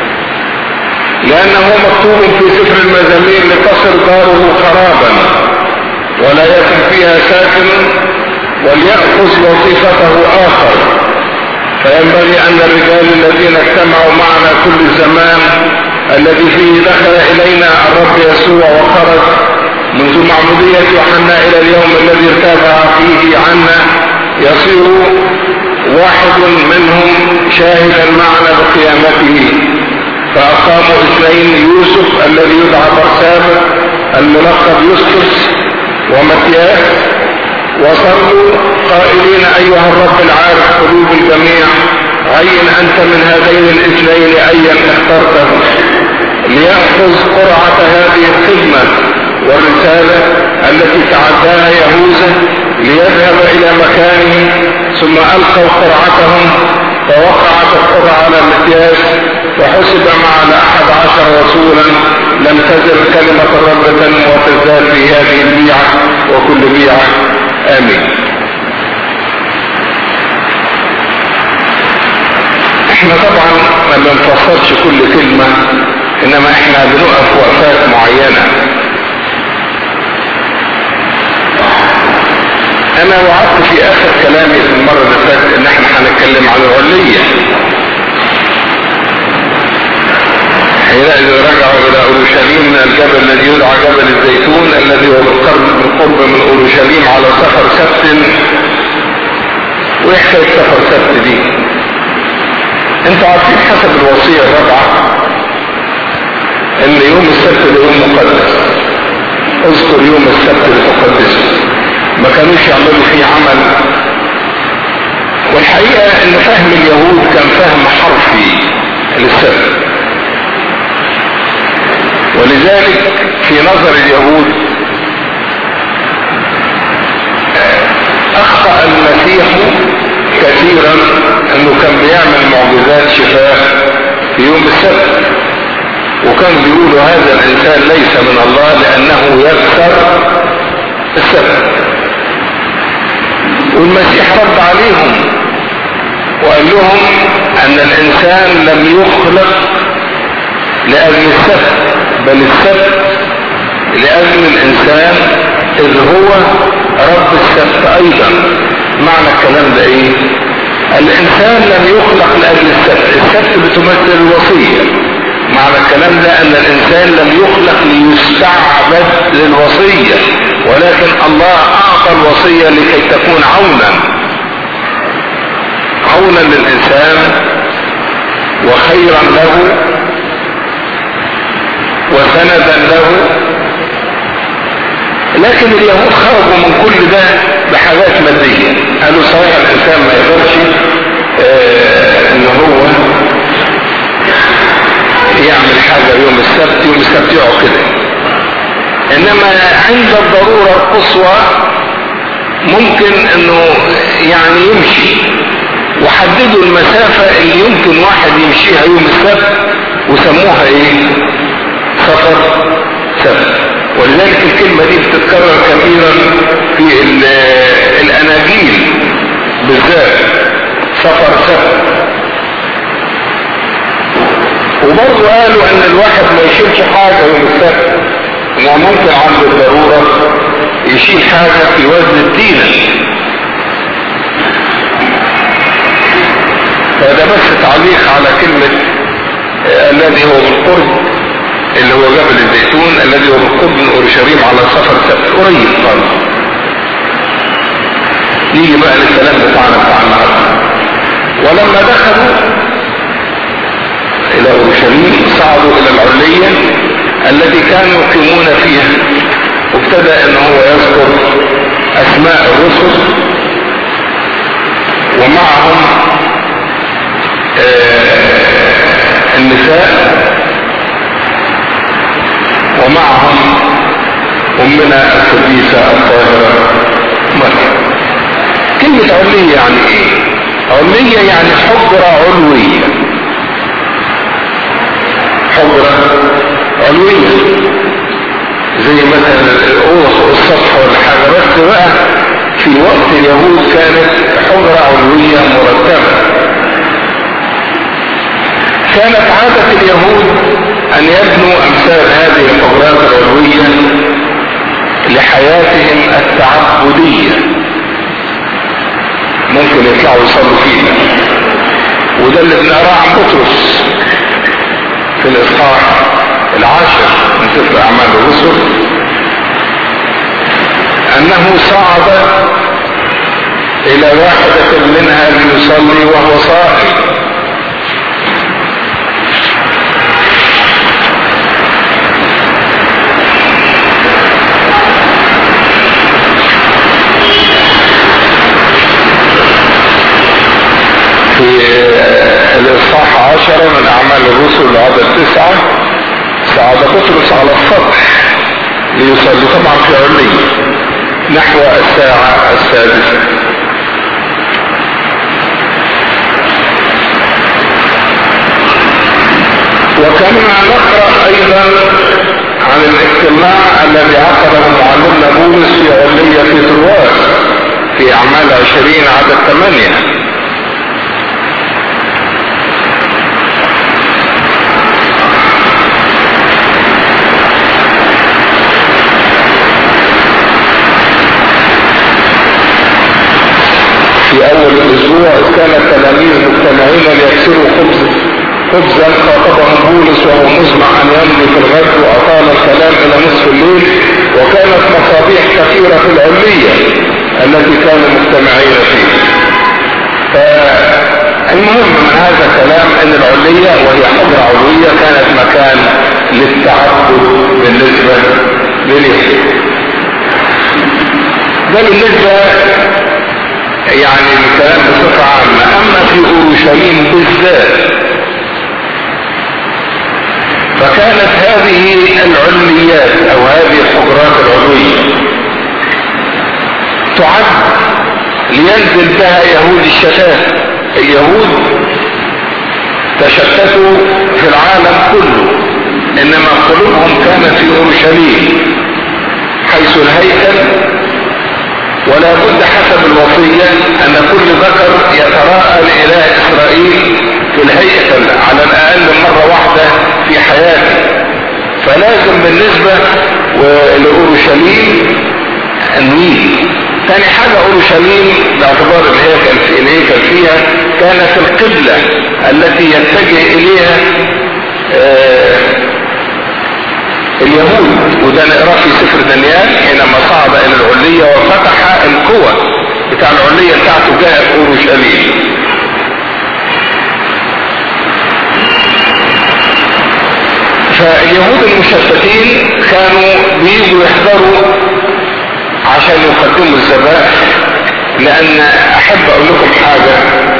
لانه مكتوب في سفر المزامير لتصل داره خرابا ولا يكن فيها ساكن وليأخذ وظيفته اخر فينبغي ان الرجال الذين اجتمعوا معنا كل الزمان الذي فيه دخل الينا الرب يسوع وخرج منذ معمودية يوحنا الى اليوم الذي ارتفع فيه عنا يصير واحد منهم شاهدا معنا بقيامته فاقاموا اثنين يوسف الذي يدعى برسابة الملقب يسطس ومتياس وصلوا قائلين ايها الرب العارف قلوب الجميع عين انت من هذين الاثنين ايا اخترته ليأخذ قرعة هذه الخدمة والرسالة التي تعداها يهوذا ليذهب الى مكانه ثم القوا قرعتهم فوقعت القرعة على متياس وحسب مع الاحد عشر رسولا لم تزل كلمة الرب تنمو وتزداد في هذه البيعة وكل بيعة امين احنا طبعا ما بنفسرش كل كلمة انما احنا بنقف وقفات معينة انا وعدت في اخر كلامي في المرة اللي فاتت ان احنا هنتكلم عن العلية حينئذ رجعوا الى اورشليم من الجبل الذي يدعى جبل الزيتون الذي هو بالقرب من اورشليم على سفر سبت وايه حكايه سفر سبت دي انتوا عارفين حسب الوصية الرابعة ان يوم السبت ده يوم مقدس اذكر يوم السبت لتقدسه ما كانوش يعملوا فيه عمل والحقيقة ان فهم اليهود كان فهم حرفي للسبت ولذلك في نظر اليهود اخطأ المسيح كثيرا انه كان بيعمل معجزات شفاء في يوم السبت وكان بيقولوا هذا الانسان ليس من الله لانه يكسر السبت والمسيح رد عليهم وقال لهم ان الانسان لم يخلق لاجل السبت بل السبت لاجل الانسان اذ هو رب السبت ايضا معنى الكلام ده ايه الانسان لم يخلق لاجل السبت السبت بتمثل الوصية معنى الكلام ده ان الانسان لم يخلق ليستعبد للوصية ولكن الله اعطى الوصية لكي تكون عونا عونا للانسان وخيرا له وسندا له لكن اليهود خرجوا من كل ده بحاجات مادية قالوا صحيح الانسان ما يقدرش اه ان هو يعمل حاجة يوم السبت يوم السبت يقعد كده انما عند الضرورة القصوى ممكن انه يعني يمشي وحددوا المسافة اللي يمكن واحد يمشيها يوم السبت وسموها ايه سفر سبت ولذلك الكلمة دي بتتكرر كثيرا في الاناجيل بالذات سفر سبت وبرضه قالوا ان الواحد ما يشيلش حاجة يوم السبت انه ممكن عند الضرورة يشيل حاجة في وزن الدينة فده بس تعليق على كلمة الذي هو بالقرب اللي هو جبل الزيتون الذي هو بالقرب من اورشليم على سفر سبت قريب خالص نيجي بقى للكلام بتاعنا بتاع النهارده ولما دخلوا الى اورشليم صعدوا الى العلية التي كانوا يقيمون فيها وابتدى ان هو يذكر اسماء الرسل ومعهم آه النساء ومعهم امنا القديسة الطاهرة مريم كلمة علية يعني ايه علية يعني حجرة علوية حجرة علوية زي مثلا الاوضه فوق السطح ولا حاجه بس بقى في وقت اليهود كانت حجره علويه مرتبه كانت عاده اليهود ان يبنوا امثال هذه الحجرات العلويه لحياتهم التعبديه ممكن يطلعوا يصلوا فيها وده اللي بنقراه عن بطرس في الاصحاح العاشر من سفر اعمال الرسل انه صعد الى واحدة منها ليصلي وهو صائم في الاصحاح عشرة من اعمال الرسل عدد تسعة صعد بطرس على السطح ليصلي طبعا في علية نحو الساعة السادسة وكما نقرأ ايضا عن الاجتماع الذي عقده معلمنا بولس في علية في ترواس في اعمال عشرين عدد ثمانية في اول الاسبوع اذ كان التلاميذ مجتمعين ليكسروا خبز خبزا خاطبهم بولس وهو مزمع ان يمضي في الغد واطال الكلام الى نصف الليل وكانت مصابيح كثيره في العليه التي كانوا مجتمعين فيها. فالمهم من هذا الكلام ان العليه وهي حجره علويه كانت مكان للتعبد بالنسبه لليهود. ده بالنسبه يعني الكلام بصفة عامة اما في اورشليم بالذات فكانت هذه العليات او هذه الحجرات العلوية تعد لينزل بها يهود الشتات اليهود تشتتوا في العالم كله انما قلوبهم كانت في اورشليم حيث الهيكل ولا بد حسب الوصية ان كل ذكر يتراءى لإله اسرائيل في الهيكل على الاقل مرة واحدة في حياته فلازم بالنسبة لاورشليم النيل ثاني حاجة اورشليم باعتبار الهيكل الهيكل فيها كانت القبلة التي يتجه اليها آه اليهود وده نقراه في سفر دانيال حينما صعد الى العلية وفتح القوى بتاع العلية بتاعته جاء في اورشليم فاليهود المشتتين كانوا بيجوا يحضروا عشان يقدموا الذبائح لان احب اقول لكم حاجة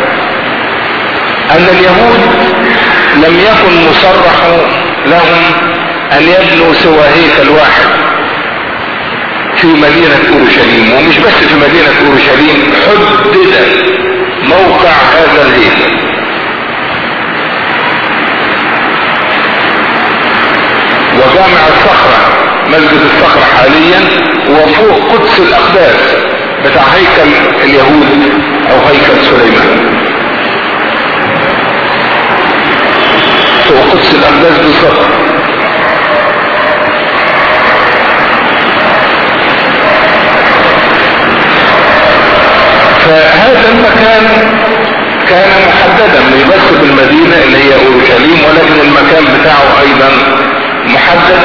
ان اليهود لم يكن مصرح لهم ان يبنوا سوى هيكل واحد في مدينة اورشليم ومش بس في مدينة اورشليم حدد موقع هذا الهيكل وجامع الصخرة مسجد الصخرة حاليا وفوق قدس الاقداس بتاع هيكل اليهود او هيكل سليمان فوق قدس الاقداس بالظبط فهذا المكان كان محددا مش بس بالمدينة اللي هي اورشليم ولكن المكان بتاعه ايضا محدد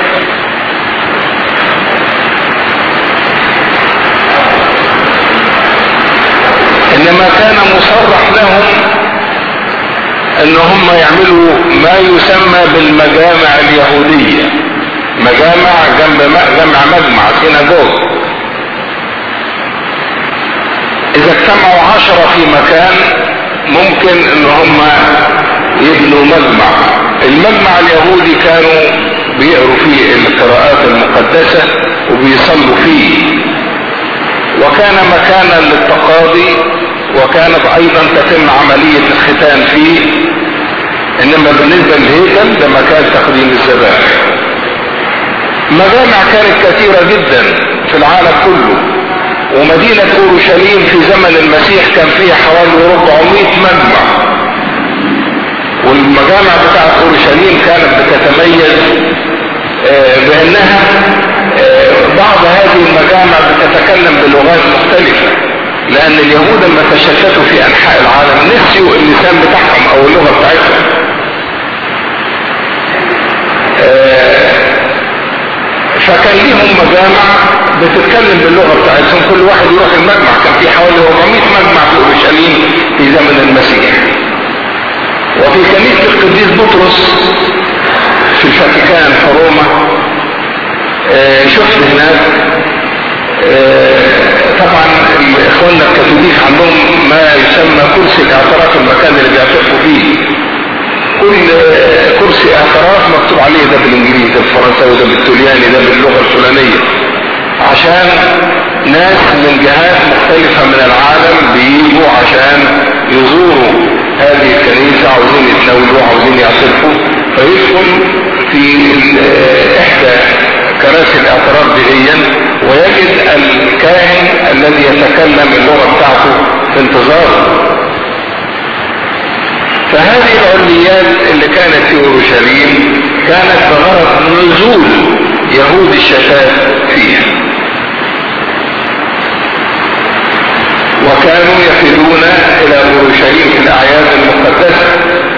انما كان مصرح لهم ان هم يعملوا ما يسمى بالمجامع اليهودية مجامع جنب جمع مجمع سيناجوج اذا اجتمعوا عشرة في مكان ممكن ان هم يبنوا مجمع المجمع اليهودي كانوا بيقروا فيه القراءات المقدسة وبيصلوا فيه وكان مكانا للتقاضي وكانت ايضا تتم عملية الختان فيه انما بالنسبة للهيكل ده مكان تقديم الذبائح مجامع كانت كثيرة جدا في العالم كله ومدينة اورشليم في زمن المسيح كان فيها حوالي 400 مجمع والمجامع بتاعت اورشليم كانت بتتميز بانها بعض هذه المجامع بتتكلم بلغات مختلفة لان اليهود لما تشتتوا في انحاء العالم نسيوا اللسان بتاعهم او اللغة بتاعتهم فكان ليهم مجامع بتتكلم باللغة بتاعتهم كل واحد يروح المجمع كان في حوالي 400 مجمع في اورشليم في زمن المسيح وفي كنيسة القديس بطرس في الفاتيكان في روما آه شفت هناك آه طبعا اخواننا الكاثوليك عندهم ما يسمى كرسي الاعتراف المكان اللي بيعترفوا فيه كل آه كرسي اعتراف مكتوب عليه ده بالانجليزي ده بالفرنساوي ده بالطلياني ده باللغه الفلانيه عشان ناس من جهات مختلفة من العالم بيجوا عشان يزوروا هذه الكنيسة عاوزين يتناولوا عاوزين يعترفوا فيدخل في احدى كراسي الاعتراف دهيا ويجد الكاهن الذي يتكلم اللغة بتاعته في انتظاره فهذه العليات اللي كانت في اورشليم كانت بغرض نزول يهود الشتات فيها وكانوا يفدون الى اورشليم في الاعياد المقدسه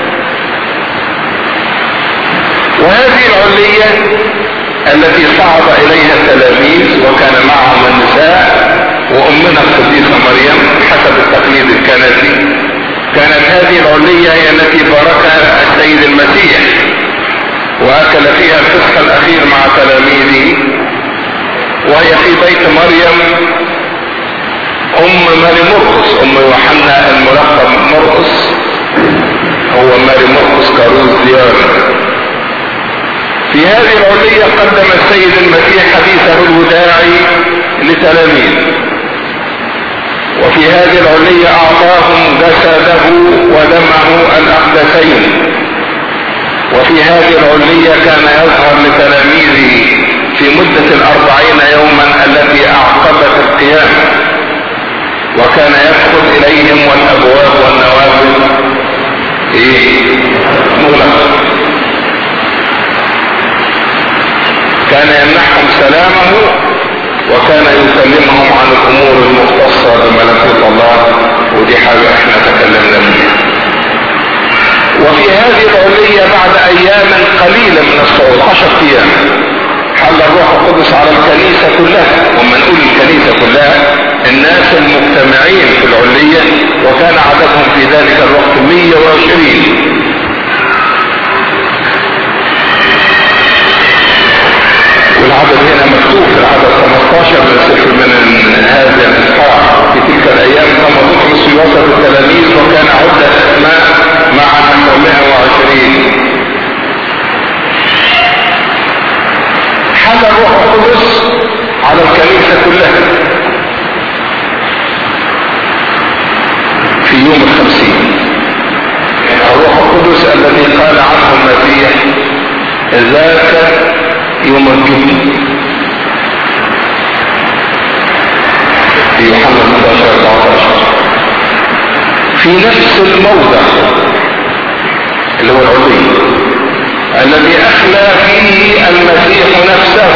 وهذه العليه التي صعد اليها التلاميذ وكان معهم النساء وامنا القديسه مريم حسب التقليد الكنسي كانت هذه العليه هي التي باركها السيد المسيح واكل فيها الفسح الاخير مع تلاميذه وهي في بيت مريم ام ماري مرقس ام يوحنا الملقب مرقس هو ماري مرقس كاروز زيارة في هذه العلية قدم السيد المسيح حديثه الوداعي لتلاميذه وفي هذه العلية اعطاهم جسده ودمه الاقدسين وفي هذه العلية كان يظهر لتلاميذه في مدة الأربعين يوما التي أعقبت القيامة وكان يدخل إليهم والأبواب والنوافذ إيه مغلقة كان يمنحهم سلامه وكان يكلمهم عن الأمور المختصة بملكوت الله ودي حاجة احنا تكلمنا فيها وفي هذه العلية بعد ايام قليلة من الصعود عشر ايام حل الروح القدس على الكنيسة كلها وما نقول الكنيسة كلها الناس المجتمعين في العلية وكان عددهم في ذلك الوقت 120 والعدد هنا مكتوب في العدد 15 من سفر من هذا الاصحاح في تلك الايام قام بطرس في وسط التلاميذ وكان عدة اسماء مع نحو 120 حل الروح القدس على الكنيسة كلها في يوم الخمسين الروح القدس الذي قال عنه المسيح ذاك يوم الجمعة في يوحنا 11 14 في نفس الموضع اللي هو العلي الذي اخلى فيه المسيح نفسه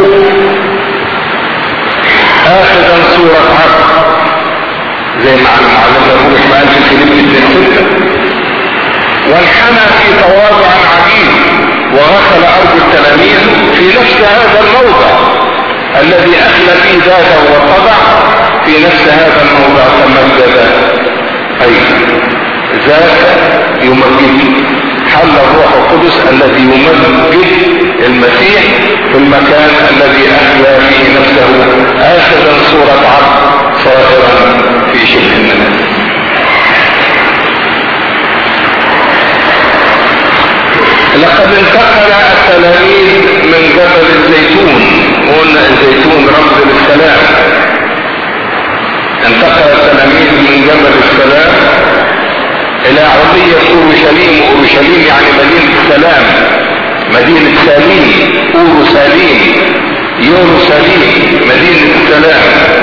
اخذا صورة عبد زي ما علمنا الروح ما قال في فيليب 2 6 وانحنى في تواضع عجيب وغسل ارض التلاميذ في نفس هذا الموضع الذي اخلى فيه ذاته وطبع في نفس هذا الموضع تمجد ايضا ذاك يمجد حل الروح القدس الذي يمجد المسيح في المكان الذي اخلى فيه نفسه اخذا صورة عبد صائرا في شبه الناس لقد انتقل التلاميذ من جبل الزيتون قلنا الزيتون رمز للسلام انتقل التلاميذ من جبل السلام الى عربية اورشليم اورشليم يعني مدينة السلام مدينة ساليم أورو ساليم يورو ساليم مدينة السلام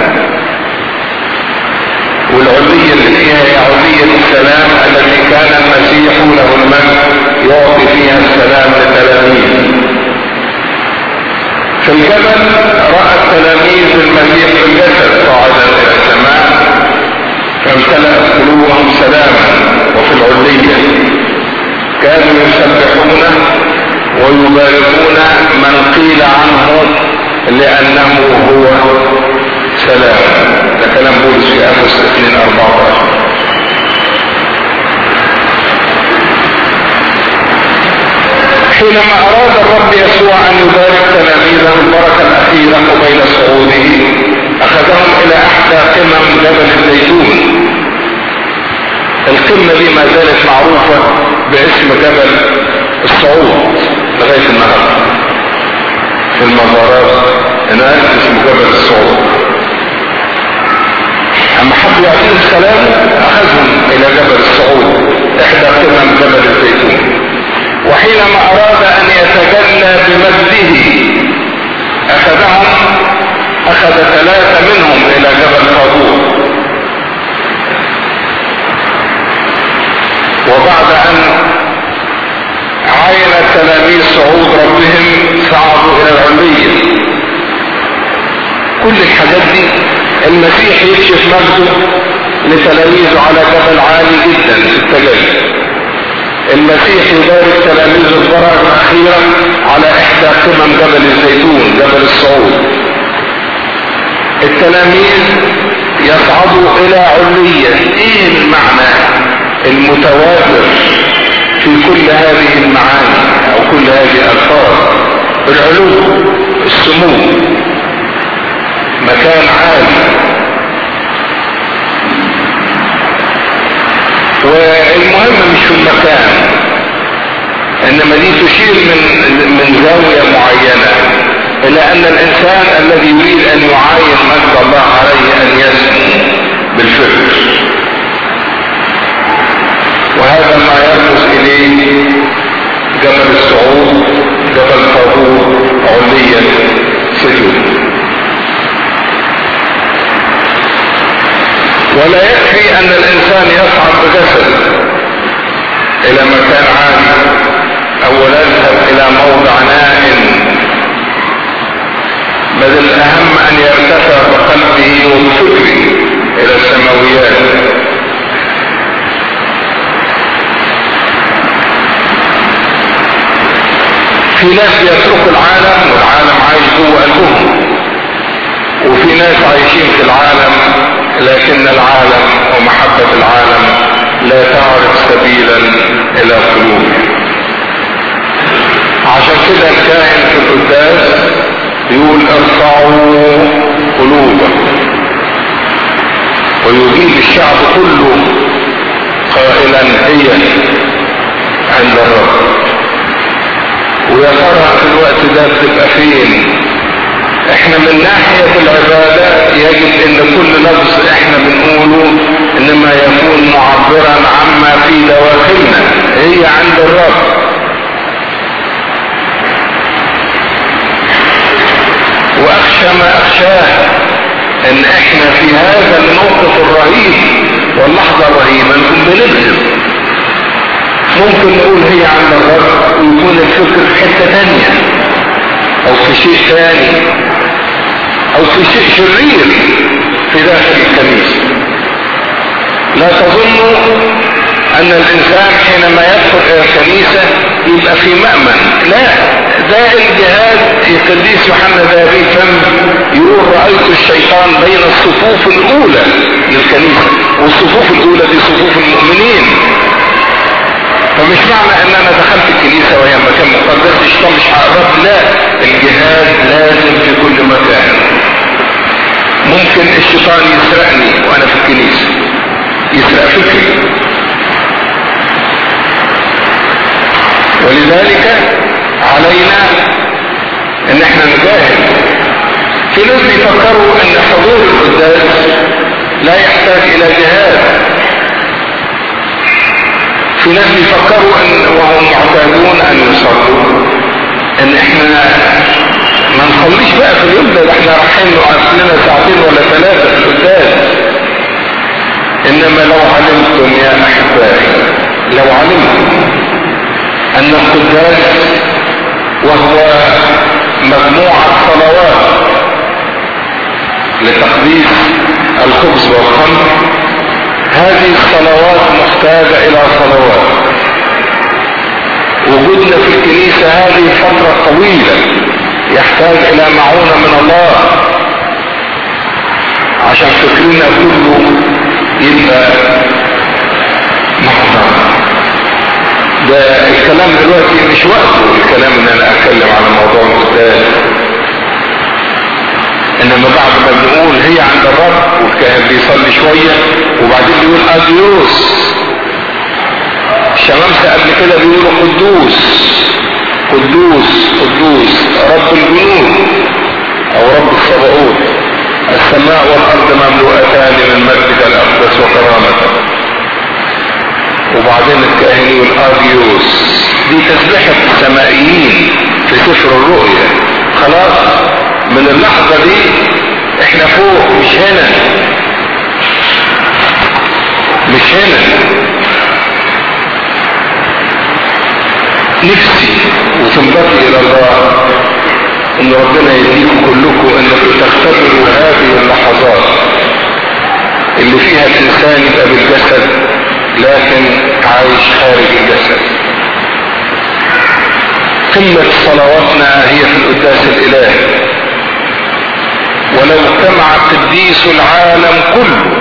والعلية اللي فيها هي علية السلام التي كان المسيح له المجد يعطي فيها السلام للتلاميذ في الجبل رأى التلاميذ المسيح في الجسد صاعدا إلى السماء فامتلأت قلوبهم سلاما وفي العلية كانوا يسبحونه ويباركون من قيل عنه لأنه هو سلام ده كلام بولس في افس 2 14 حينما اراد الرب يسوع ان يبارك تلاميذه البركه الاخيره قبيل صعوده اخذهم الى احدى قمم جبل الزيتون القمه دي ما زالت معروفه باسم جبل الصعود لغايه النهارده في المزارات هناك اسمه جبل الصعود اما حب يعطيهم سلام اخذهم الى جبل الصعود احدى قمم جبل الزيتون وحينما اراد ان يتجلى بمجده اخذهم اخذ ثلاثة منهم الى جبل طابور وبعد ان عاين التلاميذ صعود ربهم صعدوا الى العلية كل الحاجات دي المسيح يكشف مجده لتلاميذه على جبل عالي جدا في التجلي المسيح يبارك تلاميذ البركة الأخيرة على إحدى قمم جبل الزيتون جبل الصعود التلاميذ يصعدوا إلى علية إيه المعنى المتواتر في كل هذه المعاني أو كل هذه الألفاظ العلو السمو مكان عالي والمهم مش في المكان انما دي تشير من من زاويه معينه الى ان الانسان الذي يريد ان يعاين مجد الله عليه ان يسمو بالفكر وهذا ما يرمز اليه جبل الصعود جبل طابور عليا سجود ولا يكفي ان الانسان يصعد بجسد الى مكان عالي او يذهب الى موضع نائم بل الاهم ان يرتفع بقلبه وبفكره الى السماويات في ناس بيتركوا العالم والعالم عايش جوه قلبهم وفي ناس عايشين في العالم لكن العالم ومحبة العالم لا تعرف سبيلا الى قلوبهم عشان كده الكائن في القداس يقول ارفعوا قلوبكم ويجيب الشعب كله قائلا هي عند الرب ويا ترى في الوقت ده بتبقى فين احنا من ناحية العبادة يجب ان كل لفظ احنا بنقوله انما يكون معبرا عما في دواخلنا هي عند الرب واخشى ما اخشاه ان احنا في هذا الموقف الرهيب واللحظة الرهيبة نكون بنكذب ممكن نقول هي عند الرب ويكون الفكر في حتة تانية او في شيء ثاني او في شيء شرير في داخل الكنيسة لا تظنوا ان الانسان حينما يدخل الى الكنيسة يبقى في مأمن لا ده الجهاد القديس يوحنا ذهبي فم يقول رأيت الشيطان بين الصفوف الاولى للكنيسة والصفوف الاولى دي صفوف المؤمنين فمش معنى ان انا دخلت الكنيسة وهي مكان مقدس الشيطان مش هقرب لا الجهاد لازم في كل مكان ممكن الشيطان يسرقني وانا في الكنيسة يسرق فكري ولذلك علينا ان احنا نجاهد في ناس بيفكروا ان حضور القداس لا يحتاج الى جهاد في ناس بيفكروا ان وهم معتادون ان يصلوا ان احنا ما نصليش بقى في اليوم ده احنا رايحين نقعد لنا ساعتين ولا ثلاثة في القداس انما لو علمتم يا احبائي لو علمتم ان القداس وهو مجموعة صلوات لتقديس الخبز والخمر هذه الصلوات محتاجة الى صلوات وجودنا في الكنيسة هذه فترة طويلة يحتاج الى معونة من الله عشان فكرنا كله يبقى محضر ده الكلام دلوقتي مش وقته الكلام ان انا اتكلم على موضوع القتال انما بعد ما بنقول هي عند الرب والكاهن بيصلي شوية وبعدين بيقول اديوس الشمامسة قبل كده بيقولوا قدوس قدوس قدوس رب الجنود او رب الصبعود السماء والارض مملوءتان من مجدك الاقدس وكرامتك وبعدين الكاهن يقول اديوس دي تسبيحة السمائيين في سفر الرؤيا خلاص من اللحظة دي احنا فوق مش هنا مش هنا نفسي وتنبغي الى الله ان ربنا يديكم كلكم انكم تختبروا هذه اللحظات اللي فيها الانسان يبقى بالجسد لكن عايش خارج الجسد قمة صلواتنا هي في القداس الالهي ولو اجتمع قديس العالم كله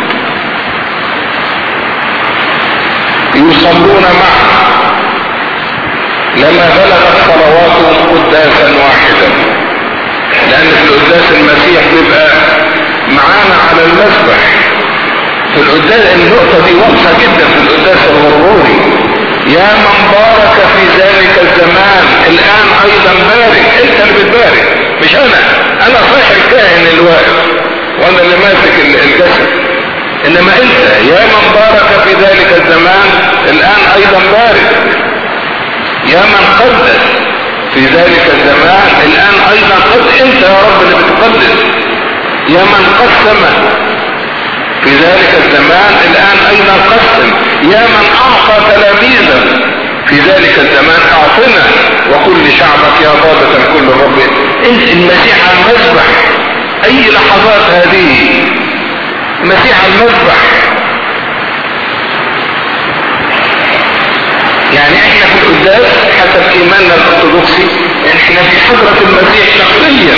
يصلون معه لما بلغت صلواتهم قداسا واحدا لان في القداس المسيح بيبقى معانا على المسبح في القداس النقطة دي واضحة جدا في القداس الغروري يا من بارك في ذلك الزمان الان ايضا بارك انت اللي بتبارك مش انا انا صحيح الكاهن اللي واقف وانا اللي ماسك الجسد انما انت يا من بارك في ذلك الزمان الان ايضا بارك يا من قدس في ذلك الزمان الان ايضا قد انت يا رب اللي بتقدس يا من قسم في ذلك الزمان الان ايضا قسم يا من اعطى تلاميذا في ذلك الزمان اعطنا وكل شعبك يا ضابة كل الرب انت المسيح على المذبح اي لحظات هذه المسيح على المذبح يعني احنا في القداس حسب ايماننا الارثوذكسي احنا في حضرة المسيح شخصيا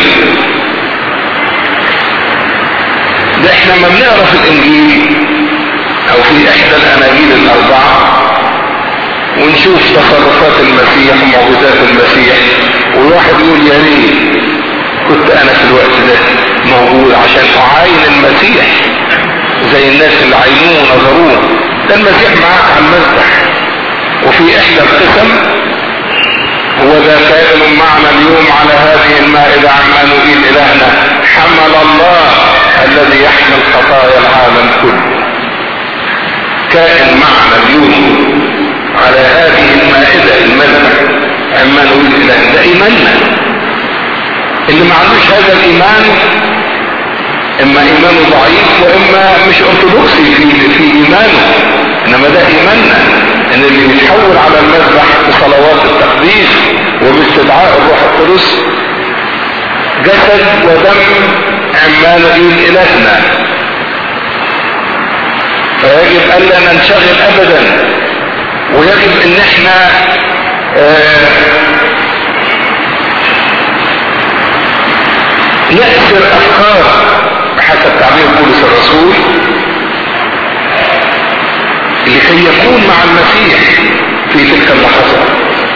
ده احنا ما بنقرا في الانجيل او في احدى الاناجيل الاربعه ونشوف تصرفات المسيح ومعجزات المسيح والواحد يقول يا ريت كنت انا في الوقت ده موجود عشان اعاين المسيح زي الناس اللي عينوه ونظروه ده المسيح معاك على المذبح وفي احدى القسم هو ذا كائن معنا اليوم على هذه المائدة عمانوئيل إلهنا حمل الله الذي يحمل خطايا العالم كله كائن معنا اليوم على هذه المائدة المذبح عمانوئيل إلهنا ده إيماننا اللي ما عندوش هذا الإيمان إما إيمانه ضعيف وإما مش أرثوذكسي في, في إيمانه إنما ده إيماننا ان اللي بيتحول على المذبح بصلوات التقديس وباستدعاء الروح القدس جسد ودم عمانوئيل الهنا فيجب الا ننشغل ابدا ويجب ان احنا آه نأسر افكار بحسب تعبير بولس الرسول لكي يكون مع المسيح في تلك اللحظات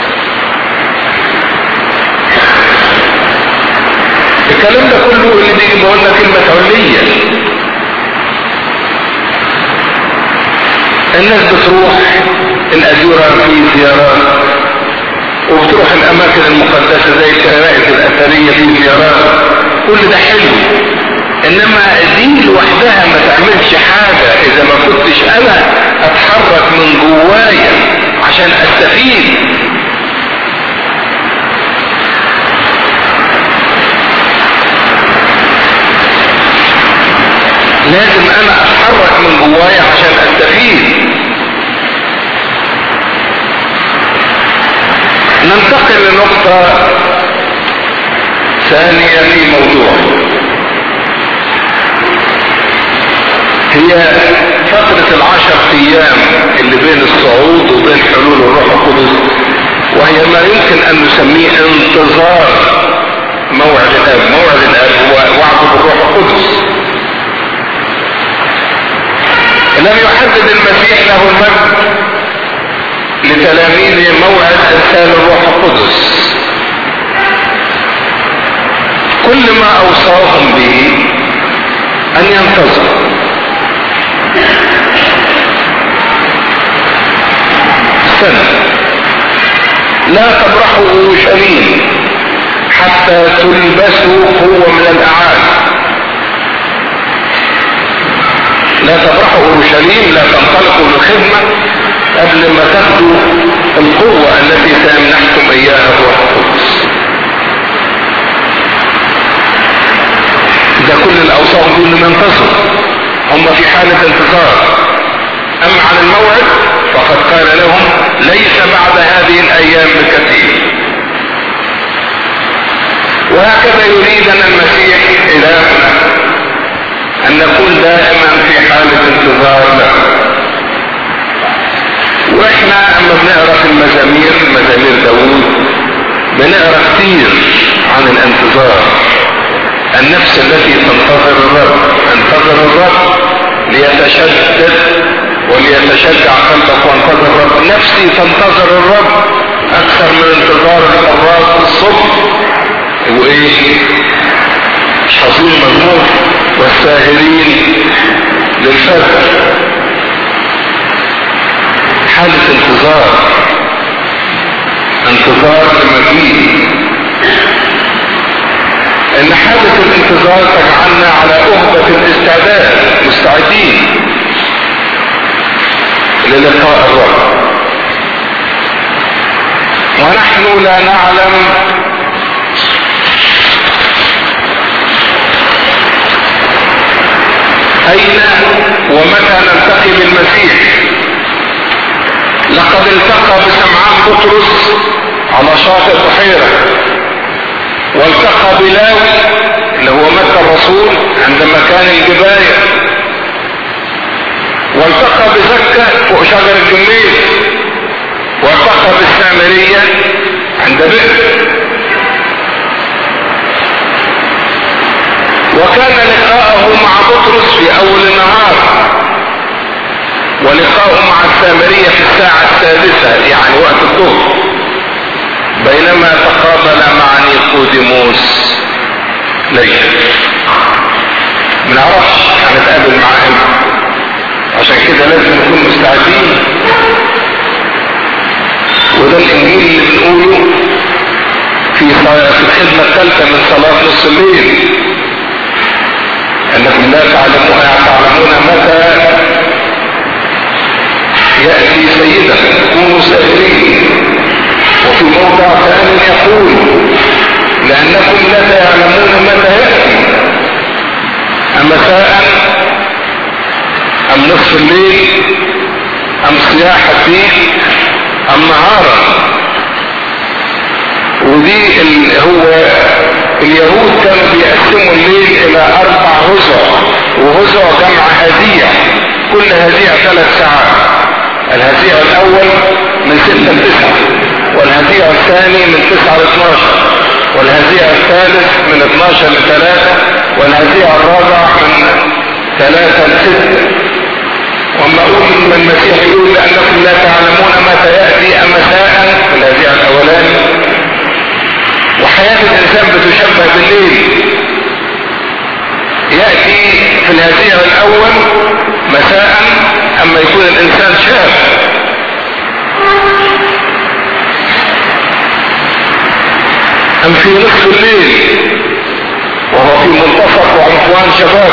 الكلام ده كله اللي بيجي بقول لنا كلمة علية الناس بتروح الأزورة في زيارات وبتروح الأماكن المقدسة زي الكنائس الأثرية في زيارات كل ده حلو انما دي لوحدها ما تعملش حاجة اذا ما كنتش انا اتحرك من جوايا عشان استفيد لنقطة ثانية في موضوع هي فترة العشر ايام اللي بين الصعود وبين حلول الروح القدس وهي ما يمكن ان نسميه انتظار موعد الاب موعد الاب هو وعده بالروح القدس لم يحدد المسيح له المجد لتلاميذه موعد ارسال الروح القدس كل ما اوصاهم به ان ينتظروا سنة لا تبرحوا اورشليم حتى تلبسوا قوة من الاعالي لا تبرحوا اورشليم لا تنطلقوا للخدمة قبل ما تاخدوا القوة التي سيمنحكم اياها الروح القدس ده كل الاوصاف دول ننتظر هم في حالة انتظار اما عن الموعد فقد قال لهم ليس بعد هذه الايام بكثير وهكذا يريدنا المسيح الهنا ان نكون دائما في حالة انتظار له واحنا اما بنقرا في المزامير مزامير داوود بنقرا كتير عن الانتظار النفس التي تنتظر الرب انتظر الرب ليتشدد وليتشجع قلبك وانتظر الرب نفسي تنتظر الرب اكثر من انتظار الحراس الصبح وايه مش حصيل مجموع والساهرين للفجر حالة انتظار انتظار لمجيء ان حالة الانتظار تجعلنا على اهبة الاستعداد مستعدين للقاء الرب ونحن لا نعلم اين ومتى نلتقي بالمسيح لقد التقى بسمعان بطرس على شاطئ بحيره والتقى بلاوي اللي هو مكة الرسول عند مكان الجباية والتقى بزكة فوق شجر الجميل والتقى بالسامرية عند بئر وكان لقاءه مع بطرس في اول النهار ولقاءه مع السامرية في الساعة السادسة يعني وقت الظهر بينما تقابل مع نيقوديموس ليلا ما نعرفش هنتقابل معاه امتى عشان كده لازم نكون مستعدين وده الانجيل اللي بنقوله في في الخدمة الثالثة من صلاة نص الليل انكم لا تعلمون تعلمون متى يأتي سيدا كونوا سائرين وفي موضع ثاني يقول لأنكم لا تعلمون متى يأتي أمساء أم نصف الليل أم صياح الدين أم نهارا ودي ال... هو اليهود كانوا بيقسموا الليل إلى أربع هزع وهزع جمع هزيع كل هزيع ثلاث ساعات الهزيع الأول من ستة لتسعة والهزيع الثاني من تسعة ل 12 والهزيع الثالث من 12 ل 3 والهزيع الرابع من 3 ل 6 وما اقول ان المسيح يقول لانكم لا تعلمون متى ياتي مساء في الهزيع الاولاني وحياه الانسان بتشبه بالليل ياتي في الهزيع الاول مساء اما يكون الانسان شاب ام في نصف الليل وهو في منتصف وعنفوان شباب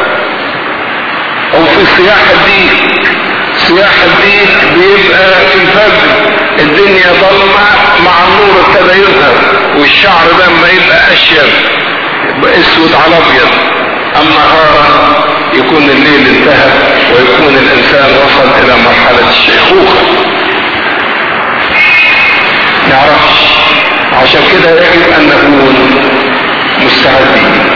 او في صياح الديك صياح الديك بيبقى في الفجر الدنيا ضلمة مع النور ابتدى يظهر والشعر ده ما يبقى اشيب يبقى اسود على ابيض اما نهارا يكون الليل انتهى ويكون الانسان وصل الى مرحلة الشيخوخة نعرفش عشان كده يجب ان نكون مستعدين